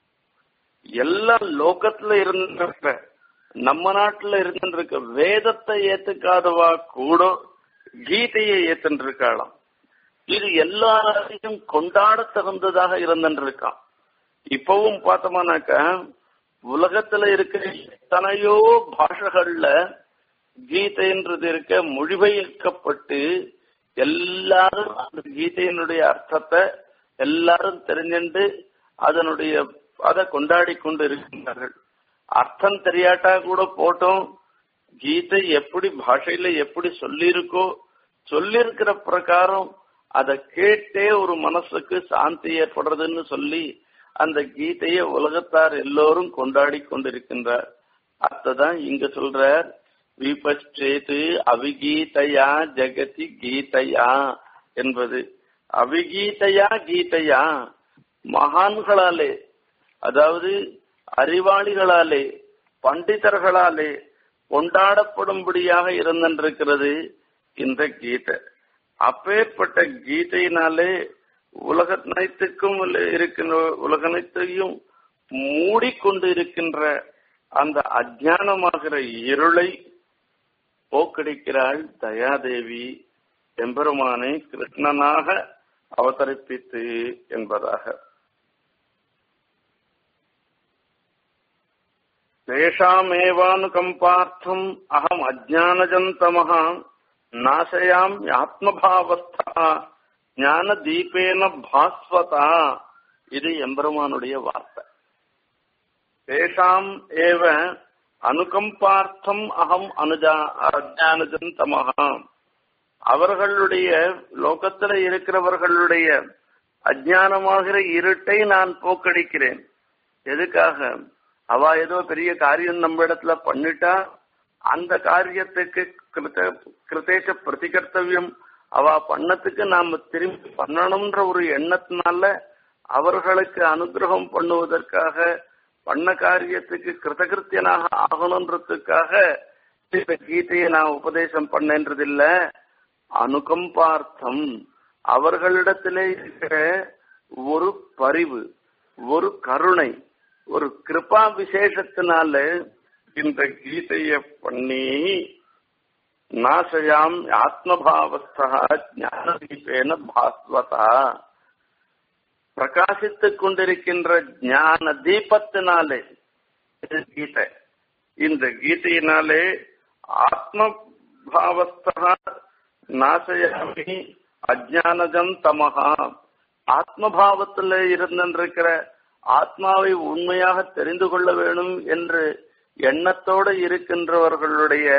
எல்லா லோகத்துல இருந்திருக்க நம்ம நாட்டுல இருந்திருக்க வேதத்தை ஏத்துக்காதவா கூட கீதையை ஏத்துருக்காளாம் இது எல்லாரையும் கொண்டாட தகுந்ததாக இருந்திருக்கான் இப்பவும் பார்த்தோம்னாக்கா உலகத்துல இருக்கிற எத்தனையோ பாஷைகள்ல கீதைன்றது இருக்க மொழிபெயர்க்கப்பட்டு எல்லாரும் அந்த கீதையினுடைய அர்த்தத்தை எல்லாரும் தெரிஞ்சுண்டு அதனுடைய அதை கொண்டாடி கொண்டு இருக்கின்றார்கள் அர்த்தம் தெரியாட்டா கூட போட்டோம் கீதை எப்படி பாஷையில எப்படி சொல்லியிருக்கோ சொல்லியிருக்கிற பிரகாரம் அதை கேட்டே ஒரு மனசுக்கு சாந்தி ஏற்படுறதுன்னு சொல்லி அந்த கீதையை உலகத்தார் எல்லோரும் கொண்டாடி கொண்டிருக்கின்றார் அத்ததான் இங்க சொல்றார் விபச்சேது அவிகீதையா ஜெகதி கீதையா என்பது அவிகீதையா கீதையா மகான்களாலே அதாவது அறிவாளிகளாலே பண்டிதர்களாலே கொண்டாடப்படும்படியாக இருந்திருக்கிறது இந்த கீதை அப்பேற்பட்ட கீதையினாலே உலகனைத்துக்கும் இருக்கின்ற உலகனைத்தையும் மூடிக்கொண்டு இருக்கின்ற அந்த அஜானமாகிற இருளை போக்கடிக்கிறாள் தயாதேவி எம்பெருமானை கிருஷ்ணனாக அவதரிப்பித்து என்பதாக தேஷாமேவானுகம்பார்த்தம் அகம் அஜானஜந்தமஹ நாசயாம் ஆத்மபாவஸ்தா ஞான தீபேன பாஸ்வதா இது எம்பெருமானுடைய வார்த்தை தேஷாம் ஏவ அனுகம்பார்த்தம் அகம் அனுஜா அஜானஜந்தமஹா அவர்களுடைய லோகத்துல இருக்கிறவர்களுடைய அஜானமாகிற இருட்டை நான் போக்கடிக்கிறேன் எதுக்காக அவ ஏதோ பெரிய காரியம் நம்ம இடத்துல பண்ணிட்டா அந்த காரியத்துக்கு கிருத்தேச்ச பிரதிகர்த்தவியம் அவ பண்ணத்துக்கு நாம திரும்பி பண்ணணும்ன்ற ஒரு எண்ணத்தினால அவர்களுக்கு அனுகிரகம் பண்ணுவதற்காக பண்ண காரியத்துக்கு கிருதகிருத்தியனாக ஆகணுன்றதுக்காக இந்த கீதையை நான் உபதேசம் பண்ணேன்றதில்ல அனுகம்பார்த்தம் அவர்களிடத்திலே இருக்கிற ஒரு பரிவு ஒரு கருணை ஒரு கிருபா விசேஷத்தினால இந்த கீதைய பண்ணி நாசயாம் ஆத்மபாவஸ்தா ஞான தீபேன பாஸ்வதா பிரகாசித்துக் கொண்டிருக்கின்ற ஞான தீபத்தினாலே இது கீதை இந்த கீதையினாலே ஆத்ம பாவஸ்தா நாசயாமி அஜானஜம் தமகா ஆத்மபாவத்தில் இருந்திருக்கிற ஆத்மாவை உண்மையாக தெரிந்து கொள்ள வேணும் என்று எண்ணத்தோடு இருக்கின்றவர்களுடைய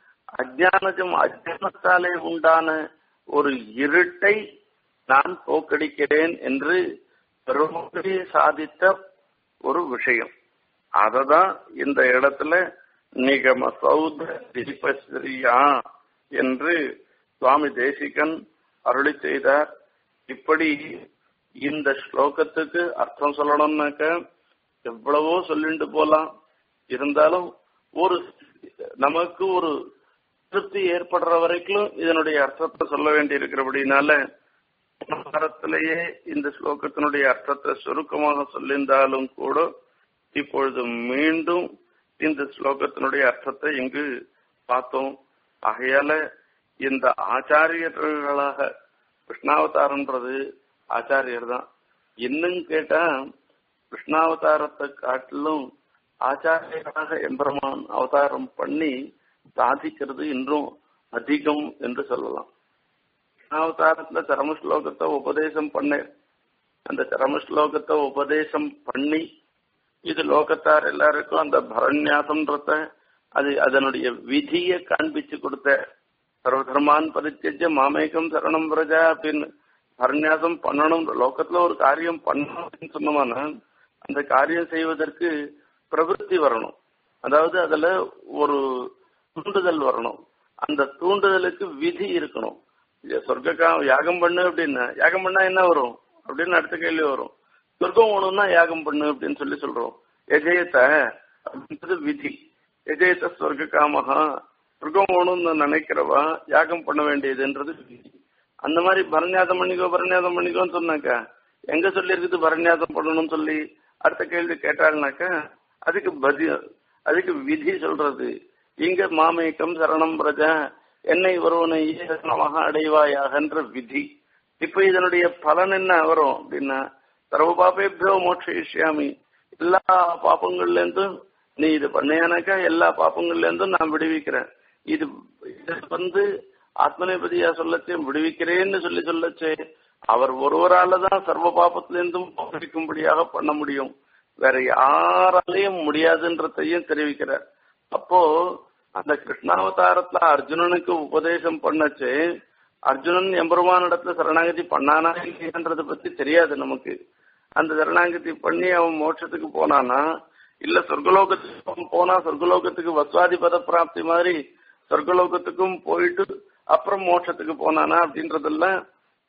அஜானஜம் அஜானத்தாலே உண்டான ஒரு இருட்டை நான் போக்கடிக்கிறேன் என்று பெருமொழி சாதித்த ஒரு விஷயம் அததான் இந்த இடத்துல நிகம சௌத தீபஸ்ரீயா என்று சுவாமி தேசிகன் அருளி செய்தார் இப்படி இந்த ஸ்லோகத்துக்கு அர்த்தம் சொல்லணும்னாக்க எவ்வளவோ சொல்லிட்டு போலாம் இருந்தாலும் ஒரு நமக்கு ஒரு திருப்தி ஏற்படுற வரைக்கும் இதனுடைய அர்த்தத்தை சொல்ல வேண்டி இருக்கிறபடினால வாரத்திலேயே இந்த ஸ்லோகத்தினுடைய அர்த்தத்தை சுருக்கமாக சொல்லியிருந்தாலும் கூட இப்பொழுது மீண்டும் இந்த ஸ்லோகத்தினுடைய அர்த்தத்தை இங்கு பார்த்தோம் ஆகையால இந்த ஆச்சாரியர்களாக கிருஷ்ணாவதாரம்ன்றது ஆச்சாரியர் தான் இன்னும் கேட்டா கிருஷ்ணாவதாரத்தை காட்டிலும் ஆச்சாரியராக எம்பெருமான் அவதாரம் பண்ணி சாதிக்கிறது இன்றும் அதிகம் என்று சொல்லலாம் கிருஷ்ணாவதாரத்துல சரம ஸ்லோகத்தை உபதேசம் பண்ணேன் அந்த சரம ஸ்லோகத்தை உபதேசம் பண்ணி இது லோகத்தார் எல்லாருக்கும் அந்த பரநியாசம்ன்றத அது அதனுடைய விதியை காண்பிச்சு கொடுத்த சர்வதர்மான் பரித்தஜ மாமேகம் சரணம் பிரஜா அப்படின்னு பரநியாசம் பண்ணணும் லோகத்துல ஒரு காரியம் பண்ணணும் அப்படின்னு சொன்னோம்னா அந்த காரியம் செய்வதற்கு பிரவருத்தி வரணும் அதாவது அதுல ஒரு தூண்டுதல் வரணும் அந்த தூண்டுதலுக்கு விதி இருக்கணும் சொர்க்க யாகம் பண்ணு அப்படின்னு யாகம் பண்ணா என்ன வரும் அப்படின்னு அடுத்த கேள்வி வரும் சொர்க்கம் வேணும்னா யாகம் பண்ணு அப்படின்னு சொல்லி சொல்றோம் எஜயத்த அப்படின்றது விதி எஜயத்த சொர்க்க காமகா சொர்க்கம் வேணும்னு நினைக்கிறவா யாகம் பண்ண வேண்டியதுன்றது விதி அந்த மாதிரி பரநியாசம் பண்ணிக்கோ பரநியாசம் பண்ணிக்கோன்னு சொன்னாக்கா எங்க சொல்லி இருக்குது பரநியாசம் பண்ணணும்னு சொல்லி அடுத்த கேள்வி கேட்டாள்னாக்கா அதுக்கு பதி அதுக்கு விதி சொல்றது இங்க மாமேக்கம் சரணம் பிரஜ என்னை ஒருவனை ஈசனமாக அடைவாயாகன்ற விதி இப்ப இதனுடைய பலன் என்ன வரும் அப்படின்னா சர்வ பாப்பேபியோ மோட்சியாமி எல்லா பாப்பங்கள்ல இருந்தும் நீ இது பண்ணையானாக்கா எல்லா பாப்பங்கள்ல இருந்தும் நான் விடுவிக்கிறேன் இது இது வந்து ஆத்மநேபதியா சொல்லச்சே விடுவிக்கிறேன்னு சொல்லி சொல்லச்சே அவர் ஒருவரால தான் சர்வ பாப்பத்திலிருந்தும் போக்கும்படியாக பண்ண முடியும் வேற யாராலையும் முடியாதுன்றதையும் தெரிவிக்கிறார் அப்போ அந்த கிருஷ்ணாவதாரத்துல அர்ஜுனனுக்கு உபதேசம் பண்ணச்சு அர்ஜுனன் எம்பெருமான இடத்துல சரணாகதி பண்ணானா இல்லையன்றத பத்தி தெரியாது நமக்கு அந்த சரணாகதி பண்ணி அவன் மோட்சத்துக்கு போனானா இல்ல சொர்க்கலோகத்துக்கு போனா சொர்க்கலோகத்துக்கு வஸ்வாதி பத பிராப்தி மாதிரி சொர்க்கலோகத்துக்கும் போயிட்டு அப்புறம் மோட்சத்துக்கு போனானா அப்படின்றதெல்லாம்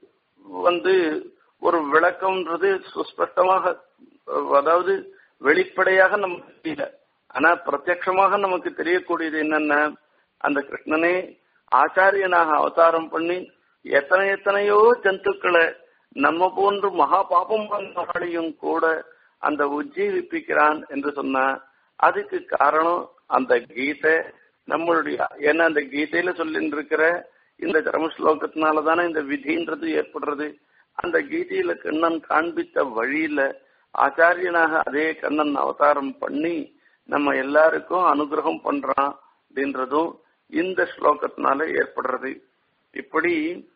வந்து ஒரு விளக்கம்ன்றது சுஸ்பஷ்டமாக அதாவது வெளிப்படையாக நமக்கு தெரியல ஆனா பிரத்யட்சமாக நமக்கு தெரியக்கூடியது என்னன்னா அந்த கிருஷ்ணனே ஆச்சாரியனாக அவதாரம் பண்ணி எத்தனை எத்தனையோ ஜந்துக்களை நம்ம போன்று மகா பாபம் பண்ணவர்களையும் கூட அந்த உஜ்ஜீவிப்பிக்கிறான் என்று சொன்னா அதுக்கு காரணம் அந்த கீதை நம்மளுடைய ஏன்னா அந்த கீதையில சொல்லிட்டு இருக்கிற இந்த தர்ம ஸ்லோகத்தினால தானே இந்த விதின்றது ஏற்படுறது அந்த கீதையில கண்ணன் காண்பித்த வழியில ஆச்சாரியனாக அதே கண்ணன் அவதாரம் பண்ணி நம்ம எல்லாருக்கும் அனுகிரகம் பண்றான் அப்படின்றதும் இந்த ஸ்லோகத்தினால ஏற்படுறது இப்படி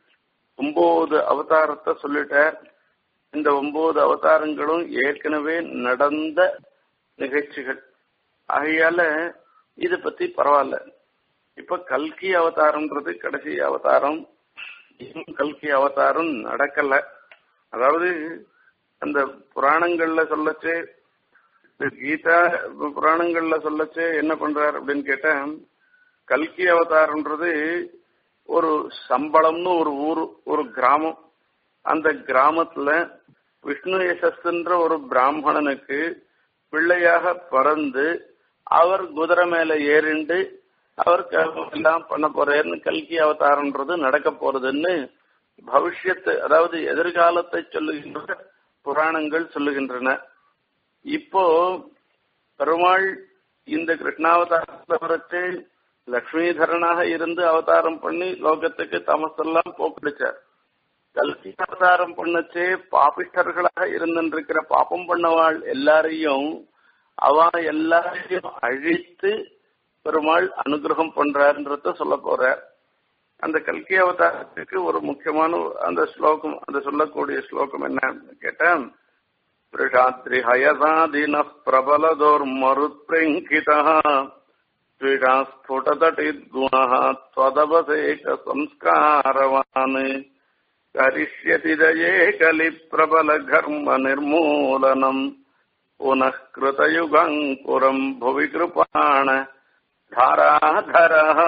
ஒன்பது அவதாரத்தை சொல்லிட்டார் இந்த ஒன்பது அவதாரங்களும் ஏற்கனவே நடந்த நிகழ்ச்சிகள் ஆகையால இத பத்தி பரவாயில்ல இப்ப கல்கி அவதாரம்ன்றது கடைசி அவதாரம் இன்னும் கல்கி அவதாரம் நடக்கல அதாவது அந்த புராணங்கள்ல சொல்லச்சு கீதா புராணங்கள்ல சொல்லச்சு என்ன பண்றாரு அப்படின்னு கேட்டா கல்கி அவதாரம்ன்றது ஒரு சம்பளம்னு ஒரு ஊர் ஒரு கிராமம் அந்த கிராமத்துல விஷ்ணு யசஸ்ன்ற ஒரு பிராமணனுக்கு பிள்ளையாக பிறந்து அவர் குதிரை மேல ஏறிண்டு அவர் எல்லாம் பண்ண போறேன்னு கல்கி அவதாரம்ன்றது நடக்க போறதுன்னு பவிஷ்யத்து அதாவது எதிர்காலத்தை சொல்லுகின்ற புராணங்கள் சொல்லுகின்றன இப்போ பெருமாள் இந்த கிருஷ்ணாவதாரத்தை வரைச்சு லக்ஷ்மிதரனாக இருந்து அவதாரம் பண்ணி லோகத்துக்கு தமசெல்லாம் போக்கடிச்சார் கல்கி அவதாரம் பண்ணச்சே பாபிஷ்டர்களாக இருந்திருக்கிற பாப்பம் பண்ணவாள் எல்லாரையும் அவ எல்லாரையும் அழித்து பெருமாள் அனுகிரகம் பண்றாருன்றத சொல்ல போறார் அந்த கல்கி அவதாரத்துக்கு ஒரு முக்கியமான அந்த ஸ்லோகம் அந்த சொல்லக்கூடிய ஸ்லோகம் என்ன கேட்டா பிரிஷாத்ரி ஹயசாதீன பிரபலதோர்மருத்பிரங்கிதா ஸ்வீடா ஸ்புடதட்டித்குணः त्वदवसेक संस्कारवान् करिष्यति दये कलिप्रबलघर्म निर्मूलनम् पुनः कृतयुगङ्कुरम् भुवि कृपाण தாராதரः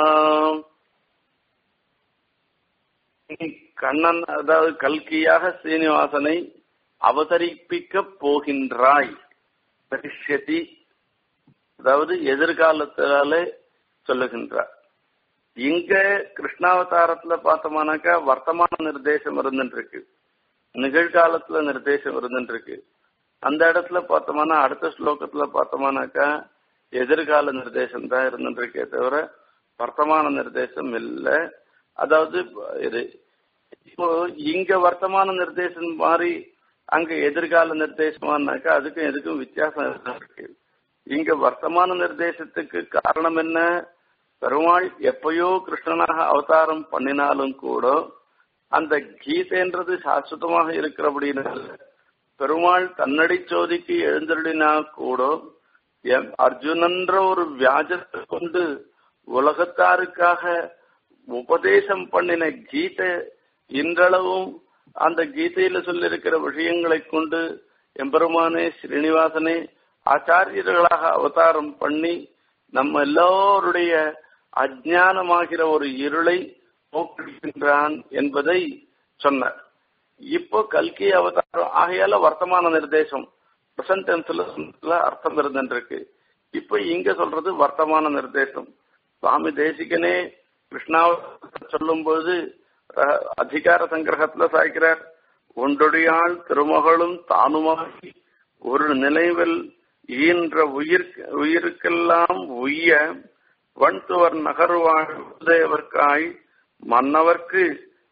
கண்ணன் அதாவது கல்கியாக சீனிவாசனை அவதரிப்பிக்க போகின்றாய் பரிஷ்யதி அதாவது எதிர்காலத்தினாலே சொல்லுகின்றார் இங்க கிருஷ்ணாவதாரத்துல பார்த்தோம்னாக்கா வர்த்தமான நிர்தேசம் இருந்துருக்கு நிகழ்காலத்துல நிர்தேசம் இருந்துருக்கு அந்த இடத்துல பார்த்தோம்னா அடுத்த ஸ்லோகத்துல பார்த்தோம்னாக்கா எதிர்கால நிர்தேசம் தான் இருந்துருக்கே தவிர வர்த்தமான நிர்தேசம் இல்லை அதாவது இது இப்போ இங்க வர்த்தமான நிர்தேசம் மாதிரி அங்க எதிர்கால நிர்தேசமானாக்கா அதுக்கும் எதுக்கும் வித்தியாசம் இருக்கு இங்க வர்த்தமான நிர்தேசத்துக்கு காரணம் என்ன பெருமாள் எப்பயோ கிருஷ்ணனாக அவதாரம் பண்ணினாலும் கூட அந்த கீதைன்றது சாஸ்வதமாக இருக்கிறபடினால பெருமாள் தன்னடி சோதிக்கு எழுந்தருளினா கூட அர்ஜுனன்ற ஒரு வியாஜத்தை கொண்டு உலகத்தாருக்காக உபதேசம் பண்ணின கீதை இன்றளவும் அந்த கீதையில சொல்லியிருக்கிற விஷயங்களை கொண்டு எம்பெருமானே ஸ்ரீனிவாசனே ஆச்சாரியர்களாக அவதாரம் பண்ணி நம்ம எல்லோருடைய அஜானமாகிற ஒரு இருளை போக்கின்றான் என்பதை சொன்னார் இப்போ கல்கி அவதாரம் ஆகையால வர்த்தமான நிர்தேசம் பிரசன்ட் டென்ஸ்ல அர்த்தம் இருந்துருக்கு இப்ப இங்க சொல்றது வர்த்தமான நிர்தேசம் சுவாமி தேசிகனே கிருஷ்ணாவதாரம் சொல்லும்போது அதிகார சங்கிரகத்துல சாய்க்கிறார் ஒன்றொடியாள் திருமகளும் தானுமாகி ஒரு நினைவில் ஈன்ற உயிர் உயிருக்கெல்லாம் உய்ய வன்துவர் நகர்வாழ் தேவர்க்காய் மன்னவர்க்கு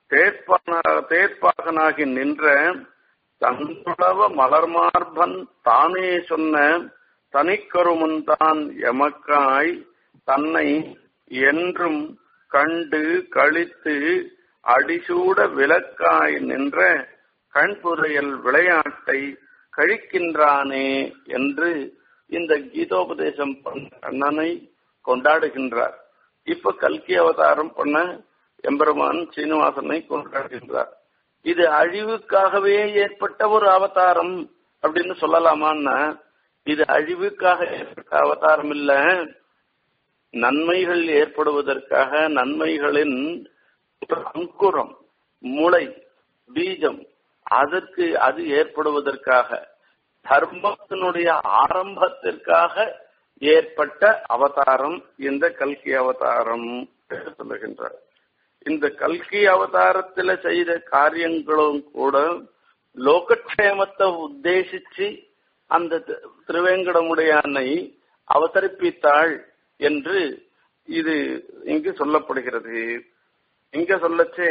தேர்ப்பாகனாகி நின்ற தந்துளவ மலர்மார்பன் தானே சொன்ன தனிக்கருமுன்தான் எமக்காய் தன்னை என்றும் கண்டு கழித்து அடிசூட விளக்காய் நின்ற கண்புதையல் விளையாட்டை கழிக்கின்றானே என்று இந்த கீதோபதேசம் பண்ண கண்ணனை கொண்டாடுகின்றார் இப்ப கல்கி அவதாரம் பண்ண எம்பெருமான் சீனிவாசனை கொண்டாடுகின்றார் இது அழிவுக்காகவே ஏற்பட்ட ஒரு அவதாரம் அப்படின்னு சொல்லலாமான்னா இது அழிவுக்காக ஏற்பட்ட அவதாரம் இல்ல நன்மைகள் ஏற்படுவதற்காக நன்மைகளின் அங்குரம் முளை பீஜம் அதற்கு அது ஏற்படுவதற்காக தர்மத்தினுடைய ஆரம்பத்திற்காக ஏற்பட்ட அவதாரம் இந்த கல்கி அவதாரம் என்று சொல்லுகின்றார் இந்த கல்கி அவதாரத்துல செய்த காரியங்களும் கூட லோகக்ஷேமத்தை உத்தேசிச்சு அந்த திருவேங்கடமுடைய அன்னை அவதரிப்பித்தாள் என்று இது இங்கு சொல்லப்படுகிறது இங்க சொல்லச்சே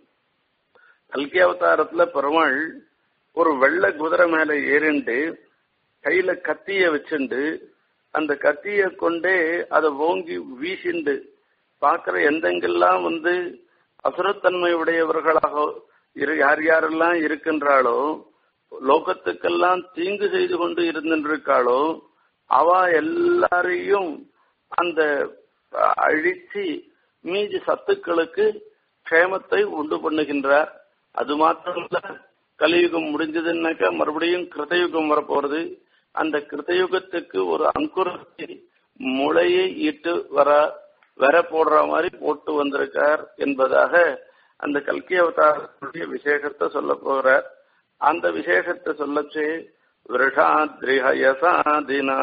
கல்கி அவதாரத்துல பெருமாள் ஒரு வெள்ளை குதிரை மேல ஏறிண்டு கையில கத்திய வச்சுண்டு அந்த கத்திய கொண்டே அதை ஓங்கி வீசிண்டு பாக்குற எந்தெங்கெல்லாம் வந்து அசுரத்தன்மை உடையவர்களாக யார் யாரெல்லாம் இருக்கின்றாளோ லோகத்துக்கெல்லாம் தீங்கு செய்து கொண்டு இருந்திருக்காளோ அவ எல்லாரையும் அந்த அழிச்சு மீதி சத்துக்களுக்கு க்ஷேமத்தை உண்டு பண்ணுகின்றார் அது மாத்திரமல்ல கலியுகம் முடிஞ்சதுன்னாக்கா மறுபடியும் கிருத்தயுகம் வரப்போறது அந்த கிருத்தயுகத்துக்கு ஒரு அங்குரத்தை முளையை இட்டு வர வர போடுற மாதிரி போட்டு வந்திருக்கார் என்பதாக அந்த கல்கி அவதாரத்துடைய விசேஷத்தை சொல்ல போறார் அந்த விசேஷத்தை சொல்லச்சு விருஷாத்ரிஹயசாதினா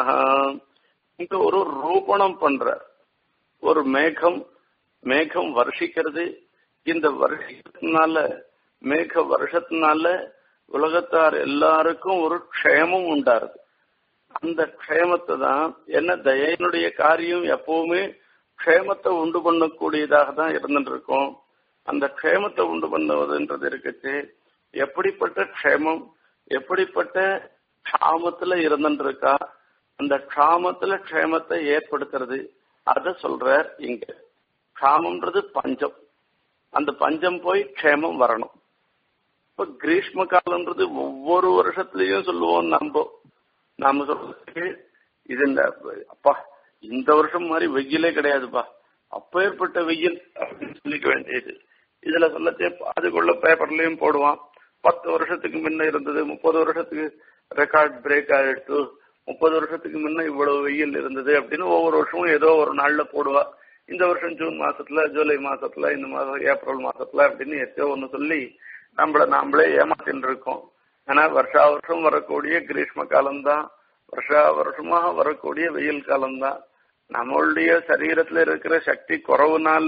இங்க ஒரு ரூபணம் பண்றார் ஒரு மேகம் மேகம் வருஷிக்கிறது இந்த வருஷத்தினால மேக வருஷத்தினால உலகத்தார் எல்லாருக்கும் ஒரு க்ஷேமம் உண்டாருது அந்த க்ஷேமத்தை தான் என்ன தயனுடைய காரியம் எப்பவுமே க்ஷேமத்தை உண்டு பண்ணக்கூடியதாக தான் இருந்துட்டு இருக்கும் அந்த க்ஷேமத்தை உண்டு பண்ணுவதுன்றது இருக்குச்சு எப்படிப்பட்ட க்ஷேமம் எப்படிப்பட்ட க்ஷாமத்துல இருந்துட்டு இருக்கா அந்த க்ஷாமத்துல க்ஷேமத்தை ஏற்படுத்துறது அத சொல்றார் இங்க க்ஷாமம்ன்றது பஞ்சம் அந்த பஞ்சம் போய் க்ஷேமம் வரணும் இப்ப கிரீஷ்ம காலம்ன்றது ஒவ்வொரு வருஷத்துலயும் சொல்லுவோம் நம்ம நாம சொல்றது இது இந்த அப்பா இந்த வருஷம் மாதிரி வெயிலே கிடையாதுப்பா அப்பேற்பட்ட வெயில் அப்படின்னு சொல்லிக்க வேண்டியது இதுல சொல்லச்சே அதுக்குள்ள பேப்பர்லயும் போடுவான் பத்து வருஷத்துக்கு முன்ன இருந்தது முப்பது வருஷத்துக்கு ரெக்கார்ட் பிரேக் ஆயிடுத்து முப்பது வருஷத்துக்கு முன்ன இவ்வளவு வெயில் இருந்தது அப்படின்னு ஒவ்வொரு வருஷமும் ஏதோ ஒரு நாள்ல போடுவா இந்த வருஷம் ஜூன் மாசத்துல ஜூலை மாசத்துல இந்த மாசம் ஏப்ரல் மாசத்துல அப்படின்னு எத்தோ ஒண்ணு சொல்லி நம்மள நாமளே ஏமாத்தின்னு இருக்கோம் ஆனா வருஷா வருஷம் வரக்கூடிய கிரீஷ்ம காலம்தான் வருஷா வருஷமாக வரக்கூடிய வெயில் காலம்தான் நம்மளுடைய சரீரத்துல இருக்கிற சக்தி குறவுனால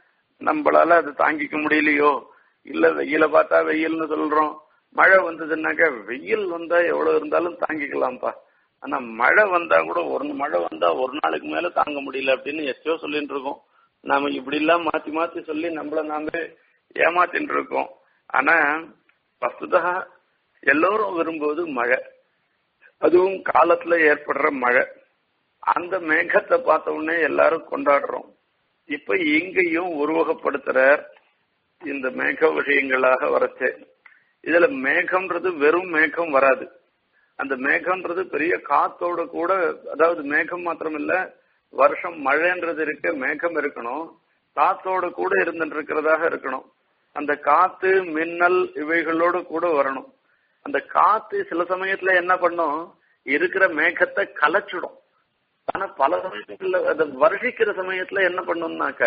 நம்மளால அது தாங்கிக்க முடியலையோ இல்ல வெயில பார்த்தா வெயில்னு சொல்றோம் மழை வந்ததுன்னாக்க வெயில் வந்தா எவ்வளவு இருந்தாலும் தாங்கிக்கலாம்ப்பா ஆனா மழை வந்தா கூட ஒரு மழை வந்தா ஒரு நாளுக்கு மேல தாங்க முடியல அப்படின்னு எச்சோ சொல்லிட்டு இருக்கோம் நாம இப்படி எல்லாம் மாத்தி மாத்தி சொல்லி நம்மள நாம ஏமாத்தின்னு இருக்கோம் ஆனா வஸ்துதா எல்லோரும் விரும்புவது மழை அதுவும் காலத்துல ஏற்படுற மழை அந்த மேகத்தை பார்த்த உடனே எல்லாரும் கொண்டாடுறோம் இப்ப இங்கேயும் உருவகப்படுத்துறார் இந்த மேக விஷயங்களாக வரச்சே இதுல மேகம்ன்றது வெறும் மேகம் வராது அந்த மேகம்ன்றது பெரிய காத்தோட கூட அதாவது மேகம் மாத்திரம் இல்ல வருஷம் மழைன்றது இருக்க மேகம் இருக்கணும் காத்தோட கூட இருந்துட்டு இருக்கிறதாக இருக்கணும் அந்த காத்து மின்னல் இவைகளோடு கூட வரணும் அந்த காத்து சில சமயத்துல என்ன பண்ணும் இருக்கிற மேகத்தை கலைச்சிடும் ஆனா பல சமயங்கள்ல அதை வருஷிக்கிற சமயத்துல என்ன பண்ணும்னாக்க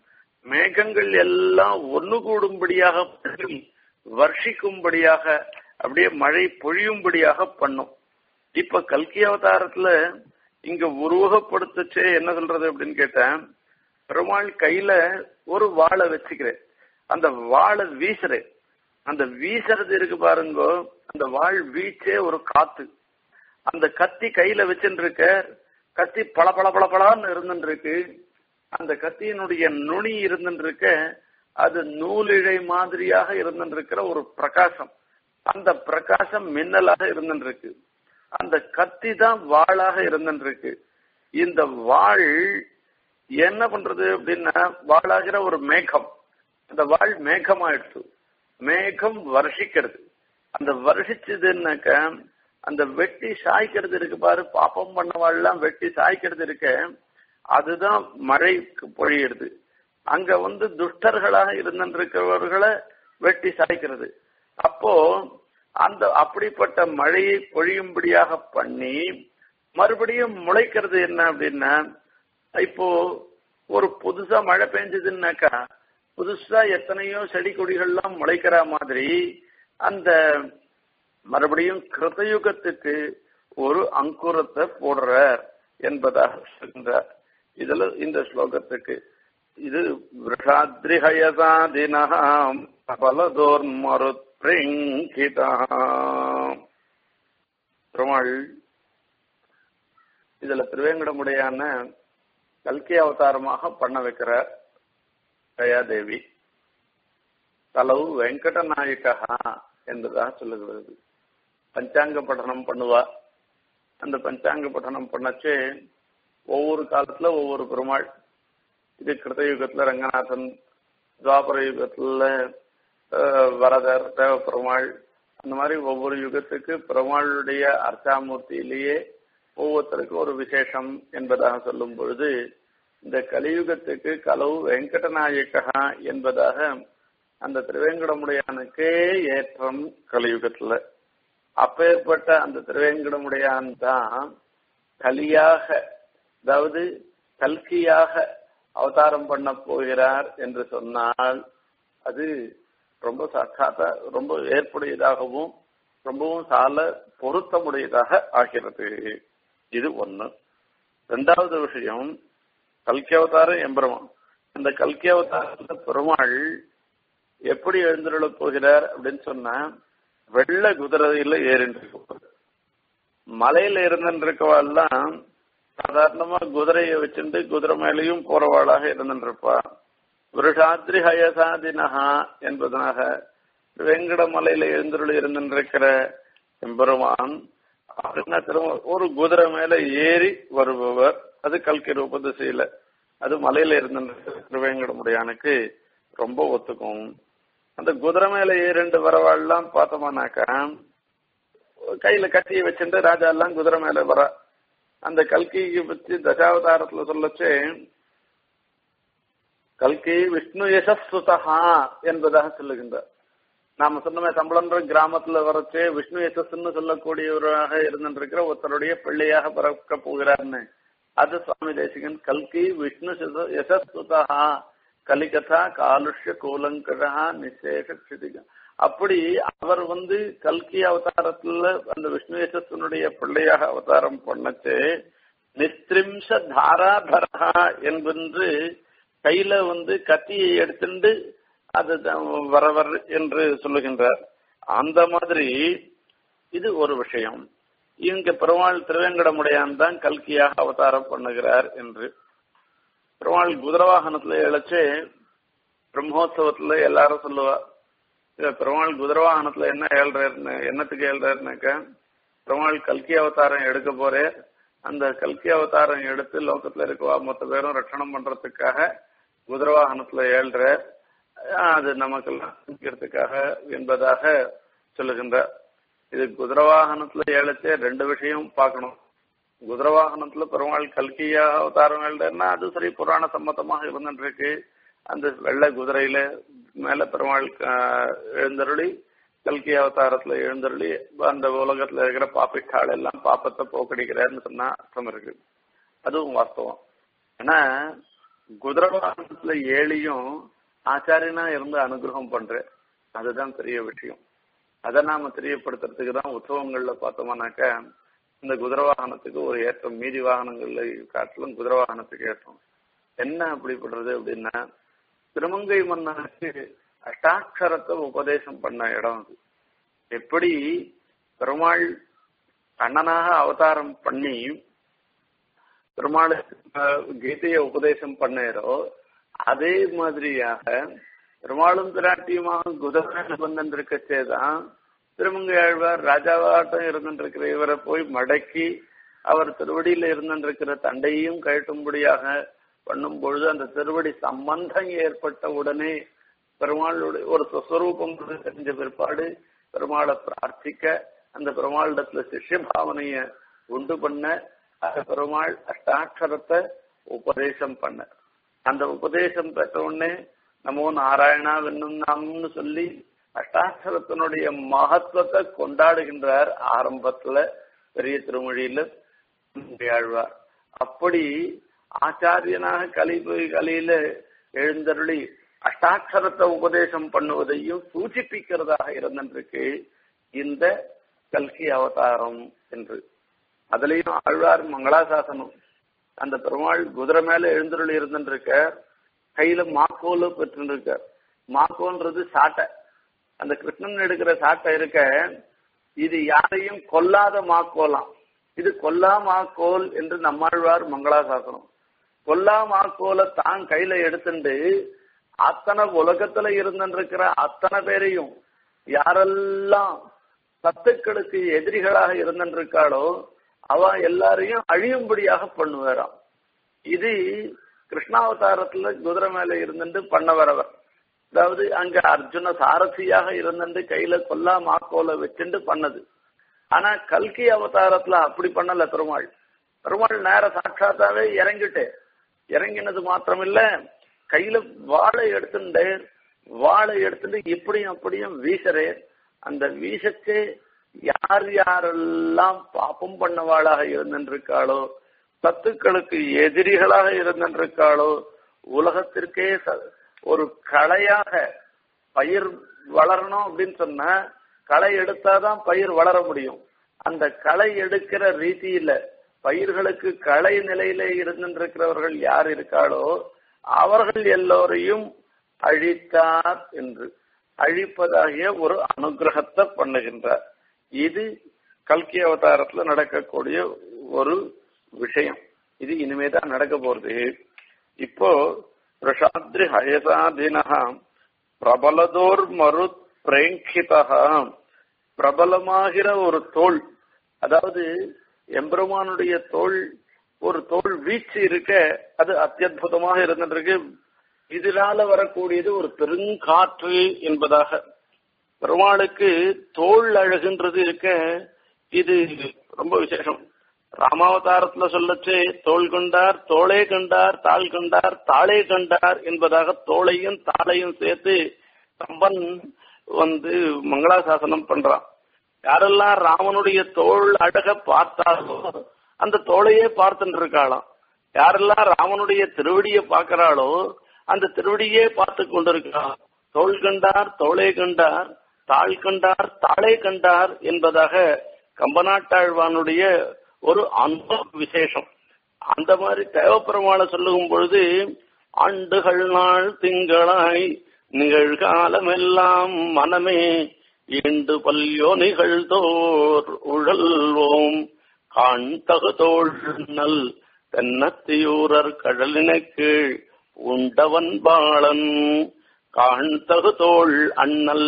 மேகங்கள் எல்லாம் ஒண்ணு கூடும்படியாக பண்ணி வருஷிக்கும்படியாக அப்படியே மழை பொழியும்படியாக பண்ணும் இப்ப கல்கி அவதாரத்துல இங்க உருவகப்படுத்துச்சே என்ன சொல்றது அப்படின்னு கேட்டேன் பெருமாள் கையில ஒரு வாழை வச்சுக்கிறேன் அந்த வாழை வீசுறேன் அந்த வீசுறது இருக்கு பாருங்க அந்த வாழ் வீச்சே ஒரு காத்து அந்த கத்தி கையில வச்சுட்டு இருக்க கத்தி பள பள பள பளான்னு இருந்துட்டு இருக்கு அந்த கத்தியினுடைய நுனி இருந்துட்டு இருக்க அது நூலிழை மாதிரியாக இருந்துட்டு இருக்கிற ஒரு பிரகாசம் அந்த பிரகாசம் மின்னலாக இருந்துட்டு இருக்கு அந்த கத்தி தான் வாளாக இருந்துட்டு இருக்கு இந்த வாழ் என்ன பண்றது அப்படின்னா வாழாகிற ஒரு மேகம் அந்த வாழ் மேகமாயிடுச்சு மேகம் வருஷிக்கிறது அந்த வருஷிச்சதுன்னாக்க அந்த வெட்டி சாய்க்கிறது இருக்கு பாரு பாப்பம் பண்ணவாள்லாம் வெட்டி சாய்க்கிறது இருக்க அதுதான் மழைக்கு பொழியிறது அங்க வந்து துஷ்டர்களாக இருந்திருக்கிறவர்களை வெட்டி சாய்க்கிறது அப்போ அந்த அப்படிப்பட்ட மழையை பொழியும்படியாக பண்ணி மறுபடியும் முளைக்கிறது என்ன அப்படின்னா இப்போ ஒரு புதுசா மழை பெஞ்சதுன்னாக்கா புதுசா எத்தனையோ செடி கொடிகள்லாம் முளைக்கிற மாதிரி அந்த மறுபடியும் கிருத்தயுகத்துக்கு ஒரு அங்குரத்தை போடுறார் என்பதாக சொல்கின்றார் இதுல இந்த ஸ்லோகத்துக்கு இது விஷாத்ரிஹயசாதினாம் பலதோர் மருத்ரிங்கிதா பெருமாள் இதுல திருவேங்கடமுடையான கல்கி அவதாரமாக பண்ண வைக்கிறார் தயாதேவி தலவு வெங்கட நாயகா என்பதாக சொல்லுகிறது பஞ்சாங்க பட்டனம் பண்ணுவா அந்த பஞ்சாங்க பட்டனம் பண்ணச்சு ஒவ்வொரு காலத்துல ஒவ்வொரு பெருமாள் இது கிருத்தயுகத்துல ரங்கநாதன் துவாபர யுகத்துல வரதர் தேவ பெருமாள் அந்த மாதிரி ஒவ்வொரு யுகத்துக்கு பெருமாளுடைய அர்ச்சாமூர்த்தியிலேயே ஒவ்வொருத்தருக்கும் ஒரு விசேஷம் என்பதாக சொல்லும் பொழுது இந்த கலியுகத்துக்கு கலவு வெங்கடநாயகா என்பதாக அந்த திருவேங்கடமுடையானுக்கே ஏற்றம் கலியுகத்துல அப்பேற்பட்ட அந்த திருவேங்கடமுடையான் தான் கலியாக அதாவது கல்கியாக அவதாரம் பண்ண போகிறார் என்று சொன்னால் அது ரொம்ப சாட்சாத்த ரொம்ப ஏற்புடையதாகவும் ரொம்பவும் சால பொருத்தமுடையதாக ஆகிறது இது ஒண்ணு ரெண்டாவது விஷயம் கல்கி அவதாரம் எம்பெருமான் அந்த கல்கி அவதாரத்துல பெருமாள் எப்படி எழுந்துள்ள போகிறார் அப்படின்னு சொன்னா வெள்ள குதிரையில ஏறிட்டு மலையில இருந்துருக்கவாள்லாம் சாதாரணமா குதிரையை வச்சுட்டு குதிரை மேலையும் போறவாளாக இருந்துருப்பா விருஷாத்ரி ஹயசாதினஹா என்பதனாக வெங்கடமலையில எழுந்துள்ள இருந்திருக்கிற எம்பெருமான் அப்படின்னா திரும்ப ஒரு குதிரை மேல ஏறி வருபவர் அது கல்கி ரூப திசையில அது மலையில இருந்திருக்கிற வேங்கடமுடையானுக்கு ரொம்ப ஒத்துக்கும் அந்த குதிரை மேல ஏறிண்டு வரவாள்லாம் பார்த்தோம்னாக்கா கையில கட்டியை வச்சுட்டு ராஜா எல்லாம் குதிரை மேல வர அந்த கல்கியை பத்தி தசாவதாரத்துல சொல்லச்சு கல்கி விஷ்ணு யசஸ்வதா என்பதாக சொல்லுகின்றார் நாம சொன்னமே சம்பளன்ற கிராமத்துல வரச்சு விஷ்ணு யசஸ்ன்னு சொல்லக்கூடியவராக இருந்திருக்கிற ஒருத்தருடைய பிள்ளையாக பிறக்க போகிறார்னு அது சுவாமி தேசிகன் கல்கி விஷ்ணு யசஸ்வதா கலிகதா காலுஷ்ய கூலங்கடா நிசேஷ கஷிதிகா அப்படி அவர் வந்து கல்கி அவதாரத்துல அந்த விஷ்ணு யசஸ்வனுடைய பிள்ளையாக அவதாரம் பண்ணச்சு நிஸ்திரிம்ச தாராதரா என்பென்று கையில வந்து கத்தியை எடுத்துட்டு அது வரவர் என்று சொல்லுகின்றார் அந்த மாதிரி இது ஒரு விஷயம் இங்க பெருமாள் திருவேங்கடமுடையான் தான் கல்கியாக அவதாரம் பண்ணுகிறார் என்று பெருமாள் குதிரவாகனத்துல இழைச்சு பிரம்மோத்சவத்துல எல்லாரும் சொல்லுவா இல்ல பெருமாள் குதிரவாகனத்துல என்ன ஏழ்றாருன்னு என்னத்துக்கு ஏழ்றாருனாக்க பெருமாள் கல்கி அவதாரம் எடுக்க போறே அந்த கல்கி அவதாரம் எடுத்து லோகத்துல இருக்கவா மொத்த பேரும் ரட்சணம் பண்றதுக்காக குதிரவாகனத்துல ஏழ்ற அது நமக்கெல்லாம் சிந்திக்கிறதுக்காக என்பதாக சொல்லுகின்றார் இது குதிரவாகனத்துல ஏழச்சே ரெண்டு விஷயம் பார்க்கணும் குதிரவாகனத்துல பெருமாள் கல்கியா அவதாரம் எழுதுன்னா அது சரி புராண சம்மதமாக இருந்துருக்கு அந்த வெள்ளை குதிரையில மேல பெருமாள் எழுந்தருளி கல்கி அவதாரத்துல எழுந்தருளி அந்த உலகத்துல இருக்கிற பாப்பிட்டாள் எல்லாம் பாப்பத்தை போக்கடிக்கிறாருன்னு சொன்னா அர்த்தம் இருக்கு அதுவும் வாஸ்தவம் ஏன்னா குதிரவாகனத்துல ஏழியும் ஆச்சாரியனா இருந்து அனுகிரகம் பண்ற அதுதான் பெரிய விஷயம் அதை நாம தெரியப்படுத்துறதுக்கு தான் உற்சவங்கள்ல பார்த்தோம்னாக்க இந்த குதிரை வாகனத்துக்கு ஒரு ஏற்றம் மீதி வாகனங்கள்ல காட்டிலும் குதிரை வாகனத்துக்கு ஏற்றம் என்ன அப்படிப்படுறது அப்படின்னா திருமங்கை மன்னனுக்கு அஷ்டாட்சரத்தை உபதேசம் பண்ண இடம் அது எப்படி பெருமாள் கண்ணனாக அவதாரம் பண்ணி பெருமாளுக்கு கீதையை உபதேசம் பண்ணாரோ அதே மாதிரியாக பெருமாளும் பிராட்டியுமாக குதிரை வந்திருக்கச்சேதான் திருமங்கை ஆழ்வார் ராஜாவாட்டம் இருந்திருக்கிற இவரை போய் மடக்கி அவர் திருவடியில இருந்திருக்கிற தண்டையும் கழட்டும்படியாக பண்ணும் பொழுது அந்த திருவடி சம்பந்தம் ஏற்பட்ட உடனே பெருமாளுடைய ஒரு சுஸ்வரூபம் தெரிஞ்ச பிற்பாடு பெருமாளை பிரார்த்திக்க அந்த பெருமாளிடத்துல சிஷ்ய பாவனைய உண்டு பண்ண பெருமாள் அஷ்டாட்சரத்தை உபதேசம் பண்ண அந்த உபதேசம் பெற்ற உடனே நமோ நாராயணா வெண்ணும் நாம்னு சொல்லி அஷ்டாட்சரத்தினுடைய மகத்துவத்தை கொண்டாடுகின்றார் ஆரம்பத்துல பெரிய திருமொழியில ஆழ்வார் அப்படி ஆச்சாரியனாக கலி கலியில எழுந்தருளி அஷ்டாட்சரத்தை உபதேசம் பண்ணுவதையும் சூச்சிப்பிக்கிறதாக இருந்திருக்கு இந்த கல்கி அவதாரம் என்று அதுலயும் ஆழ்வார் மங்களாசாசனம் அந்த பெருமாள் குதிரை மேல எழுந்தருளி இருந்துருக்க கையில மாக்கோல பெற்றுருக்க மாக்கோன்றது சாட்டை அந்த கிருஷ்ணன் எடுக்கிற சாட்டை இருக்க இது யாரையும் கொல்லாத மாக்கோலாம் இது கொல்லா மாக்கோல் என்று நம்மாழ்வார் மங்களாசாசனம் கொல்லா மாக்கோலை தான் கையில எடுத்துட்டு அத்தனை உலகத்துல இருந்திருக்கிற அத்தனை பேரையும் யாரெல்லாம் சத்துக்களுக்கு எதிரிகளாக இருந்திருக்காளோ அவ எல்லாரையும் அழியும்படியாக பண்ணுவாராம் இது கிருஷ்ணாவதாரத்துல குதிரை மேல இருந்துட்டு பண்ணவர் அவர் அதாவது அங்க அர்ஜுன சாரதியாக இருந்துட்டு கையில கொல்லா மாக்கோல வச்சுட்டு பண்ணது ஆனா கல்கி அவதாரத்துல அப்படி பண்ணல பெருமாள் பெருமாள் நேர சாட்சாத்தாவே இறங்கிட்டு இறங்கினது மாத்திரமில்ல கையில வாழை எடுத்துட்டு வாழை எடுத்துட்டு இப்படியும் அப்படியும் வீசறே அந்த வீசச்சே யார் யாரெல்லாம் பாப்பம் பண்ணவாளாக இருந்திருக்காளோ சத்துக்களுக்கு எதிரிகளாக இருந்திருக்காளோ உலகத்திற்கே ஒரு களையாக பயிர் வளரணும் அப்படின்னு சொன்னா களை எடுத்தாதான் பயிர் வளர முடியும் அந்த களை எடுக்கிற ரீதியில பயிர்களுக்கு களை நிலையில இருந்திருக்கிறவர்கள் யார் இருக்காளோ அவர்கள் எல்லோரையும் அழித்தார் என்று அழிப்பதாகிய ஒரு அனுகிரகத்தை பண்ணுகின்றார் இது கல்கி அவதாரத்துல நடக்கக்கூடிய ஒரு விஷயம் இது இனிமேதான் நடக்க போறது இப்போ பிரசாத்ரி ஹயசாதினா பிரபலதோர் மரு பிரேங்கிதா பிரபலமாகிற ஒரு தோல் அதாவது எம்பெருமானுடைய தோல் ஒரு தோல் வீச்சு இருக்க அது அத்தியுதமாக இருந்திருக்கு இதனால வரக்கூடியது ஒரு பெருங்காற்று என்பதாக பெருமாளுக்கு தோல் அழகுன்றது இருக்க இது ரொம்ப விசேஷம் ராமாவதாரத்துல சொல்லச்சு தோல் கொண்டார் தோளே கண்டார் தாள் கண்டார் தாளே கண்டார் என்பதாக தோளையும் தாளையும் சேர்த்து கம்பன் வந்து மங்களாசாசனம் பண்றான் யாரெல்லாம் ராமனுடைய தோல் அழக பார்த்தாலோ அந்த தோளையே பார்த்துட்டு இருக்காளாம் யாரெல்லாம் ராமனுடைய திருவடியை பார்க்கிறாளோ அந்த திருவடியே பார்த்து கொண்டிருக்கிறான் தோல் கண்டார் தோளே கண்டார் தாள் கண்டார் தாளே கண்டார் என்பதாக கம்பநாட்டாழ்வானுடைய ஒரு அன்ப விசேஷம் அந்த மாதிரி தேவப்பெருமாளை சொல்லும் பொழுது ஆண்டுகள் நாள் திங்களாய் நிகழ்காலமெல்லாம் மனமே ஈண்டு பல்யோ நிகழ்தோர் உழல்வோம் காண் தகுதோள் நல் தென்னத்தியூரர் கடலின கீழ் உண்டவன் பாளன் காண் தகுதோள் அண்ணல்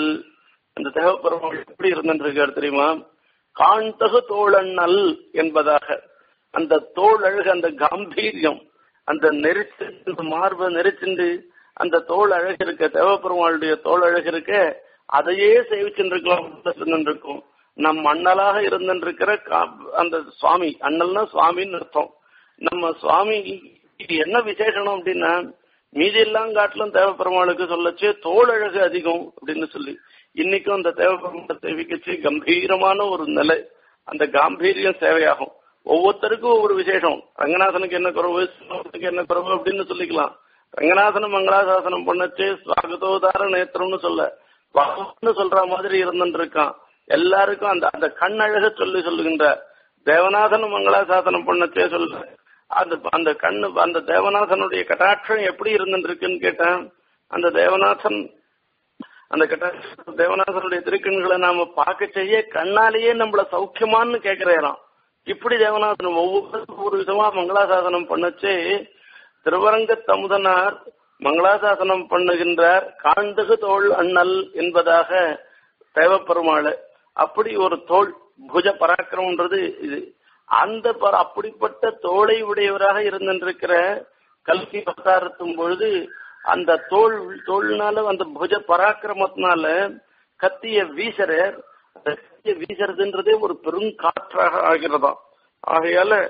அந்த தேவப்பெருமாள் எப்படி இருந்திருக்கார் தெரியுமா காண் தகு தோழண்ணல் என்பதாக அந்த தோல் அழகு அந்த காம்பீரியம் அந்த நெரிச்சு மார்பை நெரிச்சுண்டு அந்த தோல் அழகு இருக்க தேவப்பெருமாளுடைய தோல் அழகு இருக்க அதையே சேவிச்சுருக்கலாம் இருக்கும் நம் அண்ணலாக இருந்திருக்கிற அந்த சுவாமி அண்ணல்னா சுவாமின்னு அர்த்தம் நம்ம சுவாமி என்ன விசேஷனம் அப்படின்னா மீதி எல்லாம் காட்டிலும் தேவப்பெருமாளுக்கு சொல்லச்சு தோல் அழகு அதிகம் அப்படின்னு சொல்லி இன்னைக்கும் அந்த தேவப்பெருமாளை சேவிக்கச்சு கம்பீரமான ஒரு நிலை அந்த காம்பீரியம் சேவையாகும் ஒவ்வொருத்தருக்கும் ஒவ்வொரு விசேஷம் ரங்கநாதனுக்கு என்ன குறவு சிவனுக்கு என்ன குறவு அப்படின்னு சொல்லிக்கலாம் ரங்கநாதனம் மங்களாசாசனம் பண்ணச்சு சுவாகதோதார நேத்திரம்னு சொல்ல பகவான்னு சொல்ற மாதிரி இருந்துட்டு இருக்கான் எல்லாருக்கும் அந்த அந்த கண்ணழக சொல்லி சொல்லுகின்ற தேவநாதன் மங்களாசாசனம் பண்ணச்சே சொல்ல அந்த அந்த கண்ணு அந்த தேவநாதனுடைய கட்டாட்சம் எப்படி இருந்துருக்குன்னு கேட்டேன் அந்த தேவநாதன் அந்த கட்டாட்சம் தேவநாதனுடைய திருக்கண்களை நாம பார்க்க செய்ய கண்ணாலேயே நம்மள சௌக்கியமான்னு கேட்கிறாராம் இப்படி தேவநாதன் ஒவ்வொரு ஒரு விதமா மங்களாசாசனம் பண்ணச்சே திருவரங்க தமுதனார் மங்களாசாசனம் பண்ணுகின்றார் காண்டகு தோல் அண்ணல் என்பதாக தேவப்பெருமாள் அப்படி ஒரு தோல் புஜ பராக்கிரமன்றது இது அந்த அப்படிப்பட்ட தோளை உடையவராக இருந்திருக்கிற கல்கி அவதாரத்தும் பொழுது அந்த தோல் தோல்னால அந்த புஜ பராக்கிரமத்தினால கத்திய வீசரர் அந்த கத்திய வீசறதுன்றதே ஒரு பெரும் காற்றாக ஆகிறதாம் ஆகையால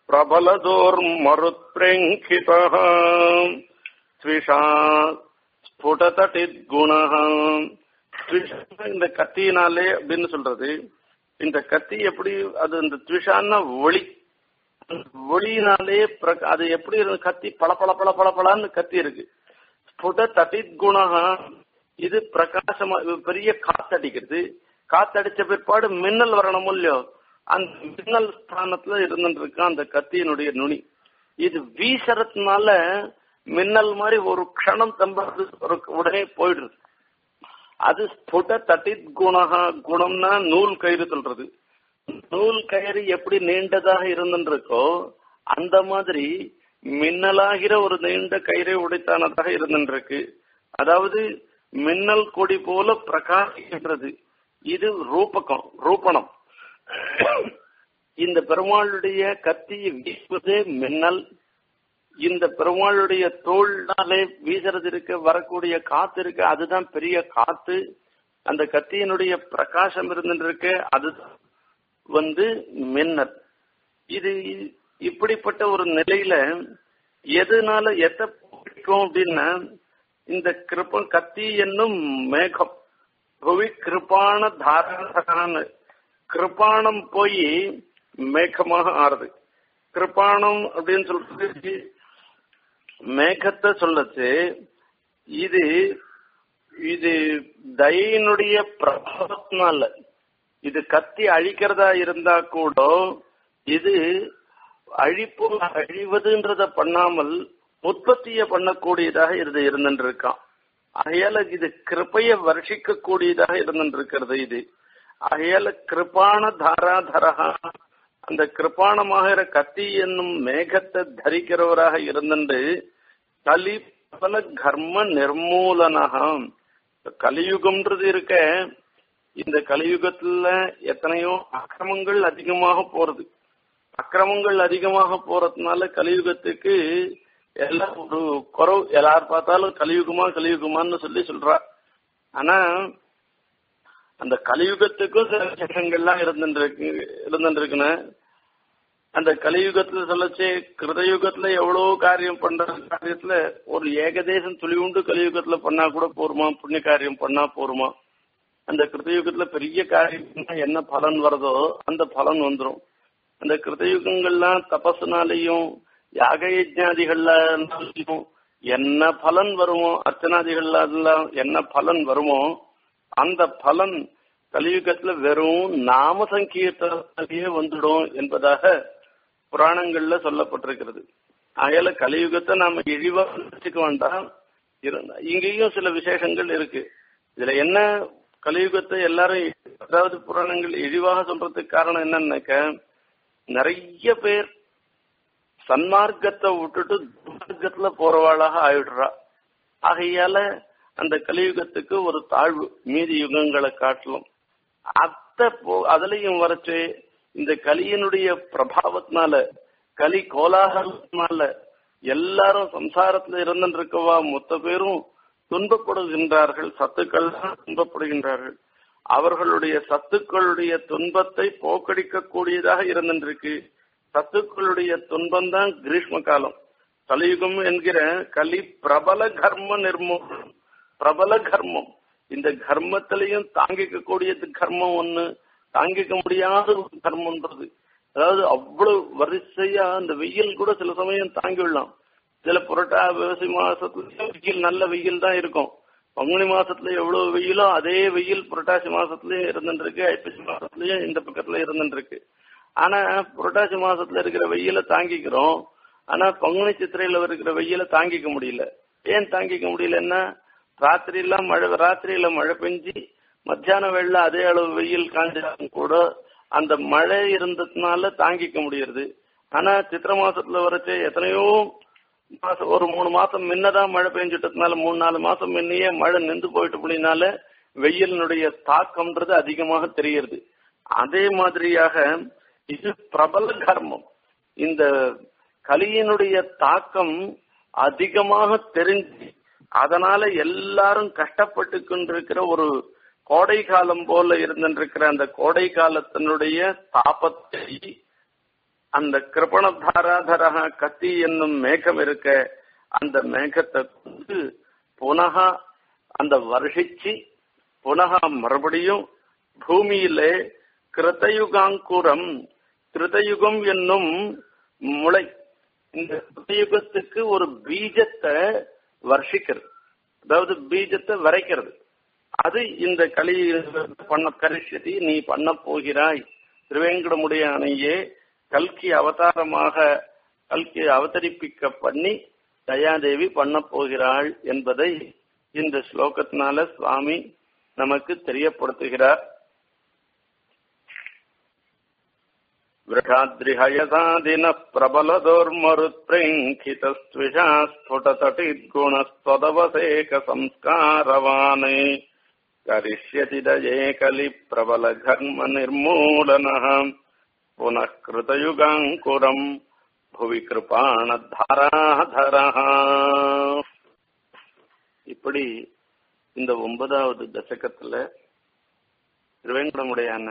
प्रबलदोर्मरुत्प्रेङ्खितः ஸ்விஷா ஸ்புடதடித் குணः இந்த கத்தியினாலே அப்படின்னு சொல்றது இந்த கத்தி எப்படி அது இந்த த்விஷான்னா ஒளி ஒளியினாலே பிரக- அது எப்படி இருக்கு கத்தி பள பள பள பள பளன்னு கத்தி இருக்கு ஸ்புட தடித் குணகா இது பிரகாசமா இது பெரிய காத்தடிக்கிறது காத்தடிச்ச பிற்பாடு மின்னல் வரணும் இல்லையோ அந்த மின்னல் ஸ்தானத்துல இருந்துட்டு இருக்கு அந்த கத்தியினுடைய நுனி இது வீசறதுனால மின்னல் மாதிரி ஒரு க்ஷணம் தம்பது ஒரு உடனே போயிடுது அது ஸ்புட தட்டித் குணகா குணம்னா நூல் கயிறு சொல்றது நூல் கயிறு எப்படி நீண்டதாக இருந்துருக்கோ அந்த மாதிரி மின்னலாகிற ஒரு நீண்ட கயிறை உடைத்தானதாக இருந்துருக்கு அதாவது மின்னல் கொடி போல பிரகாசிக்கின்றது இது ரூபகம் ரூபணம் இந்த பெருமாளுடைய கத்தியை வீசுவதே மின்னல் இந்த பெருமாளுடைய தோள்னாலே வீசுறது இருக்க வரக்கூடிய காத்து இருக்கு அதுதான் பெரிய காத்து அந்த கத்தியினுடைய பிரகாசம் இருந்துருக்கு அது வந்து மின்னல் இது இப்படிப்பட்ட ஒரு நிலையில எதனால எத்த பிடிக்கும் அப்படின்னா இந்த கிருப்பம் கத்தி என்னும் மேகம் புவி கிருப்பான தாரான கிருப்பானம் போய் மேகமாக ஆறுது கிருப்பானம் அப்படின்னு சொல்றது மேகத்தை சொல்லச்சு இது இது தயினுடைய பிரபாவத்தினால இது கத்தி அழிக்கிறதா இருந்தா கூட இது அழிப்பு அழிவதுன்றத பண்ணாமல் உற்பத்திய பண்ணக்கூடியதாக இது இருந்துருக்கான் ஆகையால இது கிருப்பைய வருஷிக்க கூடியதாக இருந்துருக்கிறது இது ஆகையால கிருப்பான தாராதரகா அந்த கிருப்பானமாகிற கத்தி என்னும் மேகத்தை தரிக்கிறவராக இருந்துட்டு கலி பல கர்ம நிர்மூலனகம் கலியுகம்ன்றது இருக்க இந்த கலியுகத்துல எத்தனையோ அக்கிரமங்கள் அதிகமாக போறது அக்கிரமங்கள் அதிகமாக போறதுனால கலியுகத்துக்கு எல்லாம் ஒரு குறவு எல்லார் பார்த்தாலும் கலியுகமா கலியுகமான்னு சொல்லி சொல்றா ஆனா அந்த கலியுகத்துக்கும் சில விஷயங்கள்லாம் இருந்துருக்கு இருந்துருக்குன்னு அந்த கலியுகத்துல சொல்லச்சு கிருதயுகத்துல எவ்வளவு காரியம் பண்ற காரியத்துல ஒரு ஏகதேசம் துளி உண்டு கலியுகத்துல பண்ணா கூட போருமா புண்ணிய காரியம் பண்ணா போருமா அந்த கிருதயுகத்துல பெரிய காரியம் என்ன பலன் வருதோ அந்த பலன் வந்துடும் அந்த கிருதயுகங்கள்லாம் தபசுனாலையும் யாக யஜ்ஞாதிகள்லாலையும் என்ன பலன் வருமோ அர்ச்சனாதிகள்ல எல்லாம் என்ன பலன் வருமோ அந்த பலன் கலியுகத்துல வெறும் நாம சங்கீர்த்தனாலேயே வந்துடும் என்பதாக புராணங்கள்ல சொல்லப்பட்டிருக்கிறது ஆகையால கலியுகத்தை நாம இழிவா நினைச்சுக்க வேண்டாம் இருந்தா இங்கேயும் சில விசேஷங்கள் இருக்கு இதுல என்ன கலியுகத்தை எல்லாரும் அதாவது புராணங்கள் இழிவாக சொல்றதுக்கு காரணம் என்னன்னாக்க நிறைய பேர் சன்மார்க்கத்தை விட்டுட்டு துர்மார்க்கத்துல போறவாளாக ஆயிடுறா ஆகையால அந்த கலியுகத்துக்கு ஒரு தாழ்வு மீதி யுகங்களை காட்டிலும் அத்த போ அதுலயும் வரைச்சு இந்த கலியினுடைய பிரபாவத்தினால கலி கோலாகலத்தினால எல்லாரும் சம்சாரத்துல இருந்துருக்கவா மொத்த பேரும் துன்பப்படுகின்றார்கள் சத்துக்கள் துன்பப்படுகின்றார்கள் அவர்களுடைய சத்துக்களுடைய துன்பத்தை போக்கடிக்க கூடியதாக இருந்திருக்கு சத்துக்களுடைய துன்பம் தான் கிரீஷ்ம காலம் கலியுகம் என்கிற கலி பிரபல கர்ம நிர்மூலம் பிரபல கர்மம் இந்த கர்மத்திலையும் தாங்கிக்க கூடியது கர்மம் ஒண்ணு தாங்கிக்க முடியாத ஒரு கர்மம்ன்றது அதாவது அவ்வளவு வரிசையா அந்த வெயில் கூட சில சமயம் தாங்கி விடலாம் சில புரட்டா விவசாய மாசத்துல வெயில் நல்ல வெயில் தான் இருக்கும் பங்குனி மாசத்துல எவ்வளவு வெயிலோ அதே வெயில் புரட்டாசி மாசத்துலயும் இருந்துருக்கு ஐப்பசி மாசத்துலயும் இந்த பக்கத்துல இருந்துருக்கு ஆனா புரட்டாசி மாசத்துல இருக்கிற வெயில தாங்கிக்கிறோம் ஆனா பங்குனி சித்திரையில இருக்கிற வெயில தாங்கிக்க முடியல ஏன் தாங்கிக்க முடியலன்னா ராத்திரியெல்லாம் மழை ராத்திரியில மழை பெஞ்சு மத்தியான வேளையில அதே அளவு வெயில் காஞ்சாலும் கூட அந்த மழை இருந்ததுனால தாங்கிக்க முடியறது ஆனா சித்திர மாசத்துல வரைச்சே எத்தனையோ மாசம் ஒரு மூணு மாசம் முன்னதான் மழை பெஞ்சிட்டதுனால மூணு நாலு மாசம் முன்னையே மழை நின்று போயிட்டு அப்படின்னால வெயிலினுடைய தாக்கம்ன்றது அதிகமாக தெரிகிறது அதே மாதிரியாக இது பிரபல கர்மம் இந்த கலியினுடைய தாக்கம் அதிகமாக தெரிஞ்சு அதனால எல்லாரும் கஷ்டப்பட்டு கொண்டிருக்கிற ஒரு கோடை காலம் போல இருந்திருக்கிற அந்த கோடை காலத்தினுடைய தாபத்தை அந்த கிருபணதாராதரா கத்தி என்னும் மேகம் இருக்க அந்த மேகத்தை கொண்டு புனக அந்த வருஷிச்சு புனக மறுபடியும் பூமியிலே கிருத்தயுகாங்குரம் கிருத்தயுகம் என்னும் முளை இந்த கிருத்தயுகத்துக்கு ஒரு பீஜத்தை வர்ஷிக்கிறது அதாவது பீஜத்தை வரைக்கிறது அது இந்த களி பண்ண கரிசதி நீ பண்ண போகிறாய் திருவேங்கடமுடைய அணையே கல்கி அவதாரமாக கல்கி அவதரிப்பிக்க பண்ணி தயாதேவி பண்ண போகிறாள் என்பதை இந்த ஸ்லோகத்தினால சுவாமி நமக்கு தெரியப்படுத்துகிறார் वृषाद्रिहयसादिन प्रबलदोर्मरुत्प्रङ्खितस्त्विषा स्फुटतटिद्गुणस्तदवसेकसंस्कारवान् करिष्यति दये कलिप्रबलघर्मनिर्मूलनः पुनः कृतयुगाङ्कुरम् भुवि कृपाणधाराधरः இப்படி இந்த ஒன்பதாவது தசகத்துல திருவேங்கடமுடையான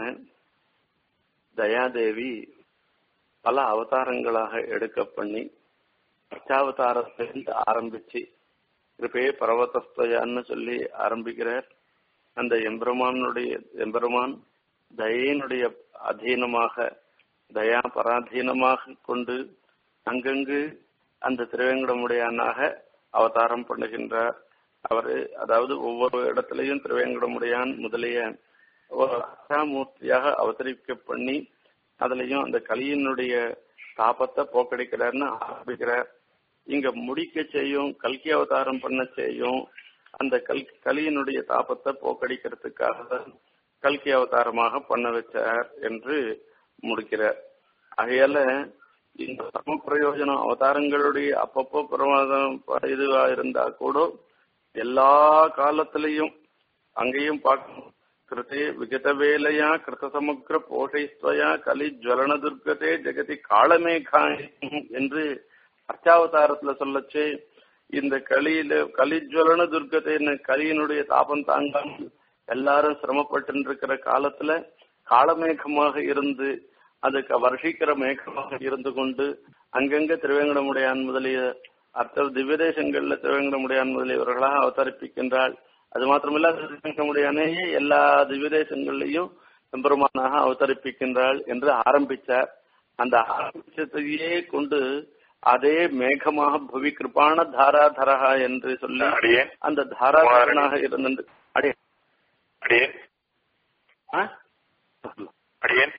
தயாதேவி பல அவதாரங்களாக எடுக்க பண்ணி அர்ச்சாவதாரத்திலிருந்து ஆரம்பிச்சு கிருபே பர்வதஸ்தயான்னு சொல்லி ஆரம்பிக்கிறார் அந்த எம்பெருமானுடைய எம்பெருமான் தயனுடைய அதீனமாக தயா பராதீனமாக கொண்டு அங்கங்கு அந்த திருவேங்கடமுடையானாக அவதாரம் பண்ணுகின்றார் அவரு அதாவது ஒவ்வொரு இடத்திலையும் திருவேங்கடமுடையான் முதலிய ஒரு அச்சாமூர்த்தியாக அவதரிக்க பண்ணி அதுலயும் அந்த கலியினுடைய தாபத்தை போக்கடிக்கிறார்னு ஆரம்பிக்கிறார் இங்க முடிக்க செய்யும் கல்கி அவதாரம் பண்ண செய்யும் அந்த கல் கலியினுடைய தாபத்தை போக்கடிக்கிறதுக்காக தான் கல்கி அவதாரமாக பண்ண வச்சார் என்று முடிக்கிறார் ஆகையால இந்த சம பிரயோஜனம் அவதாரங்களுடைய அப்பப்போ பிரமாதம் இதுவா இருந்தா கூட எல்லா காலத்திலையும் அங்கேயும் பார்க்கணும் கிருதே விகதவேலையா கிருத சமுத்திர போஷைஸ்வயா கலி ஜுவலன துர்கதே ஜெகதி காளமேகாயம் என்று அர்ச்சாவதாரத்துல சொல்லச்சு இந்த கலியில கலிஜ்வலன துர்கதைன்னு கலியினுடைய தாபம் தாங்காமல் எல்லாரும் சிரமப்பட்டு இருக்கிற காலத்துல காலமேகமாக இருந்து அதுக்கு வருஷிக்கிற மேகமாக இருந்து கொண்டு அங்கங்க திருவேங்கடமுடையான் முதலிய அர்த்த திவ்யதேசங்கள்ல திருவேங்கடமுடையான் முதலியவர்களாக அவதரிப்பிக்கின்றாள் அது மாத்திரமில்ல திருவேங்கடமுடையானேயே எல்லா திவ்யதேசங்கள்லையும் எம்பெருமானாக அவதரிப்பிக்கின்றாள் என்று ஆரம்பிச்சார் அந்த ஆரம்பிச்சதையே கொண்டு அதே மேகமாக புவி கிருப்பான தாராதரா என்று சொல்லி அடியேன் அந்த தாராதரனாக இருந்து அடே அடியேன் ஆ? அடியேன்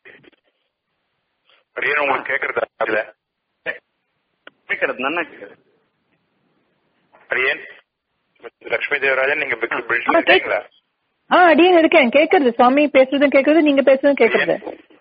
அடியேன் உங்களுக்கு கேக்குறதா அதுல கேட்கறது நல்லா கேட்கறது அடியேன் லட்சுமி தேவராஜன் நீங்க பிக் ஆ, பிரிட்ஜ்ல கேக்- இருக்கீங்களா ஆ அடியேன் இருக்கேன் கேக்குறது சுவாமி பேசுறதும் கேக்குறது நீங்க பேசுறதும் கேக்குறது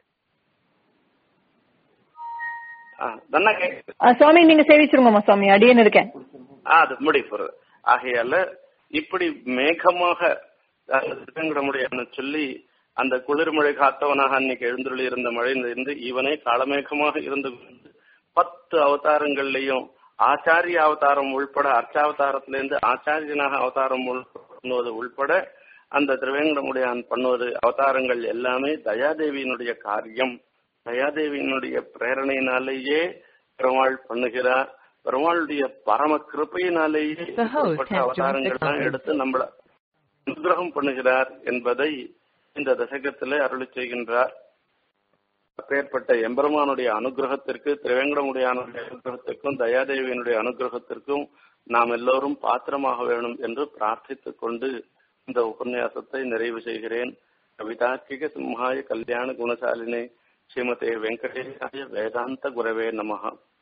ஆ, நல்லா கேட்கறது ஆ, சுவாமி நீங்க சேவிச்சிருங்கம்மா சுவாமி அடியேன் இருக்கேன் ஆ, அது முடி போறது ஆகையால இப்படி மேகமாக திருவேங்கடமுடையான்னு சொல்லி அந்த குளிர்மழை காத்தவனாக அன்னைக்கு எழுந்துள்ளி இருந்த மழை இருந்து இவனே காலமேகமாக இருந்து கொண்டு பத்து அவதாரங்கள்லயும் ஆச்சாரிய அவதாரம் உள்பட அர்ச்சாவதாரத்திலிருந்து ஆச்சாரியனாக அவதாரம் உள்- பண்ணுவது உள்பட அந்த திருவேங்கடமுடையான் பண்ணுவது அவதாரங்கள் எல்லாமே தயாதேவியினுடைய காரியம் தயாதேவியினுடைய பிரேரணையினாலேயே பெருமாள் பண்ணுகிறார் பெருமாளுடைய பரம கிருப்பையினாலேயே The host இப்படிப்பட்ட has joined the அவதாரங்கள்லாம் conference. எடுத்து நம்மள அனுகிரகம் பண்ணுகிறார் என்பதை இந்த தசகத்திலே அருளி செய்கின்றார் அப்பேற்பட்ட எம்பெருமானுடைய அனுகிரகத்திற்கு திருவேங்கடமுடியானுடைய அனுகிரகத்திற்கும் தயாதேவியினுடைய அனுகிரகத்திற்கும் நாம் எல்லோரும் பாத்திரமாக வேணும் என்று பிரார்த்தித்துக் கொண்டு இந்த உபன்யாசத்தை நிறைவு செய்கிறேன் கவிதார்க்கிக சிம்ஹாய கல்யாண குணசாலினே ஸ்ரீமதே வெங்கடேசாய வேதாந்த குரவே நமஹ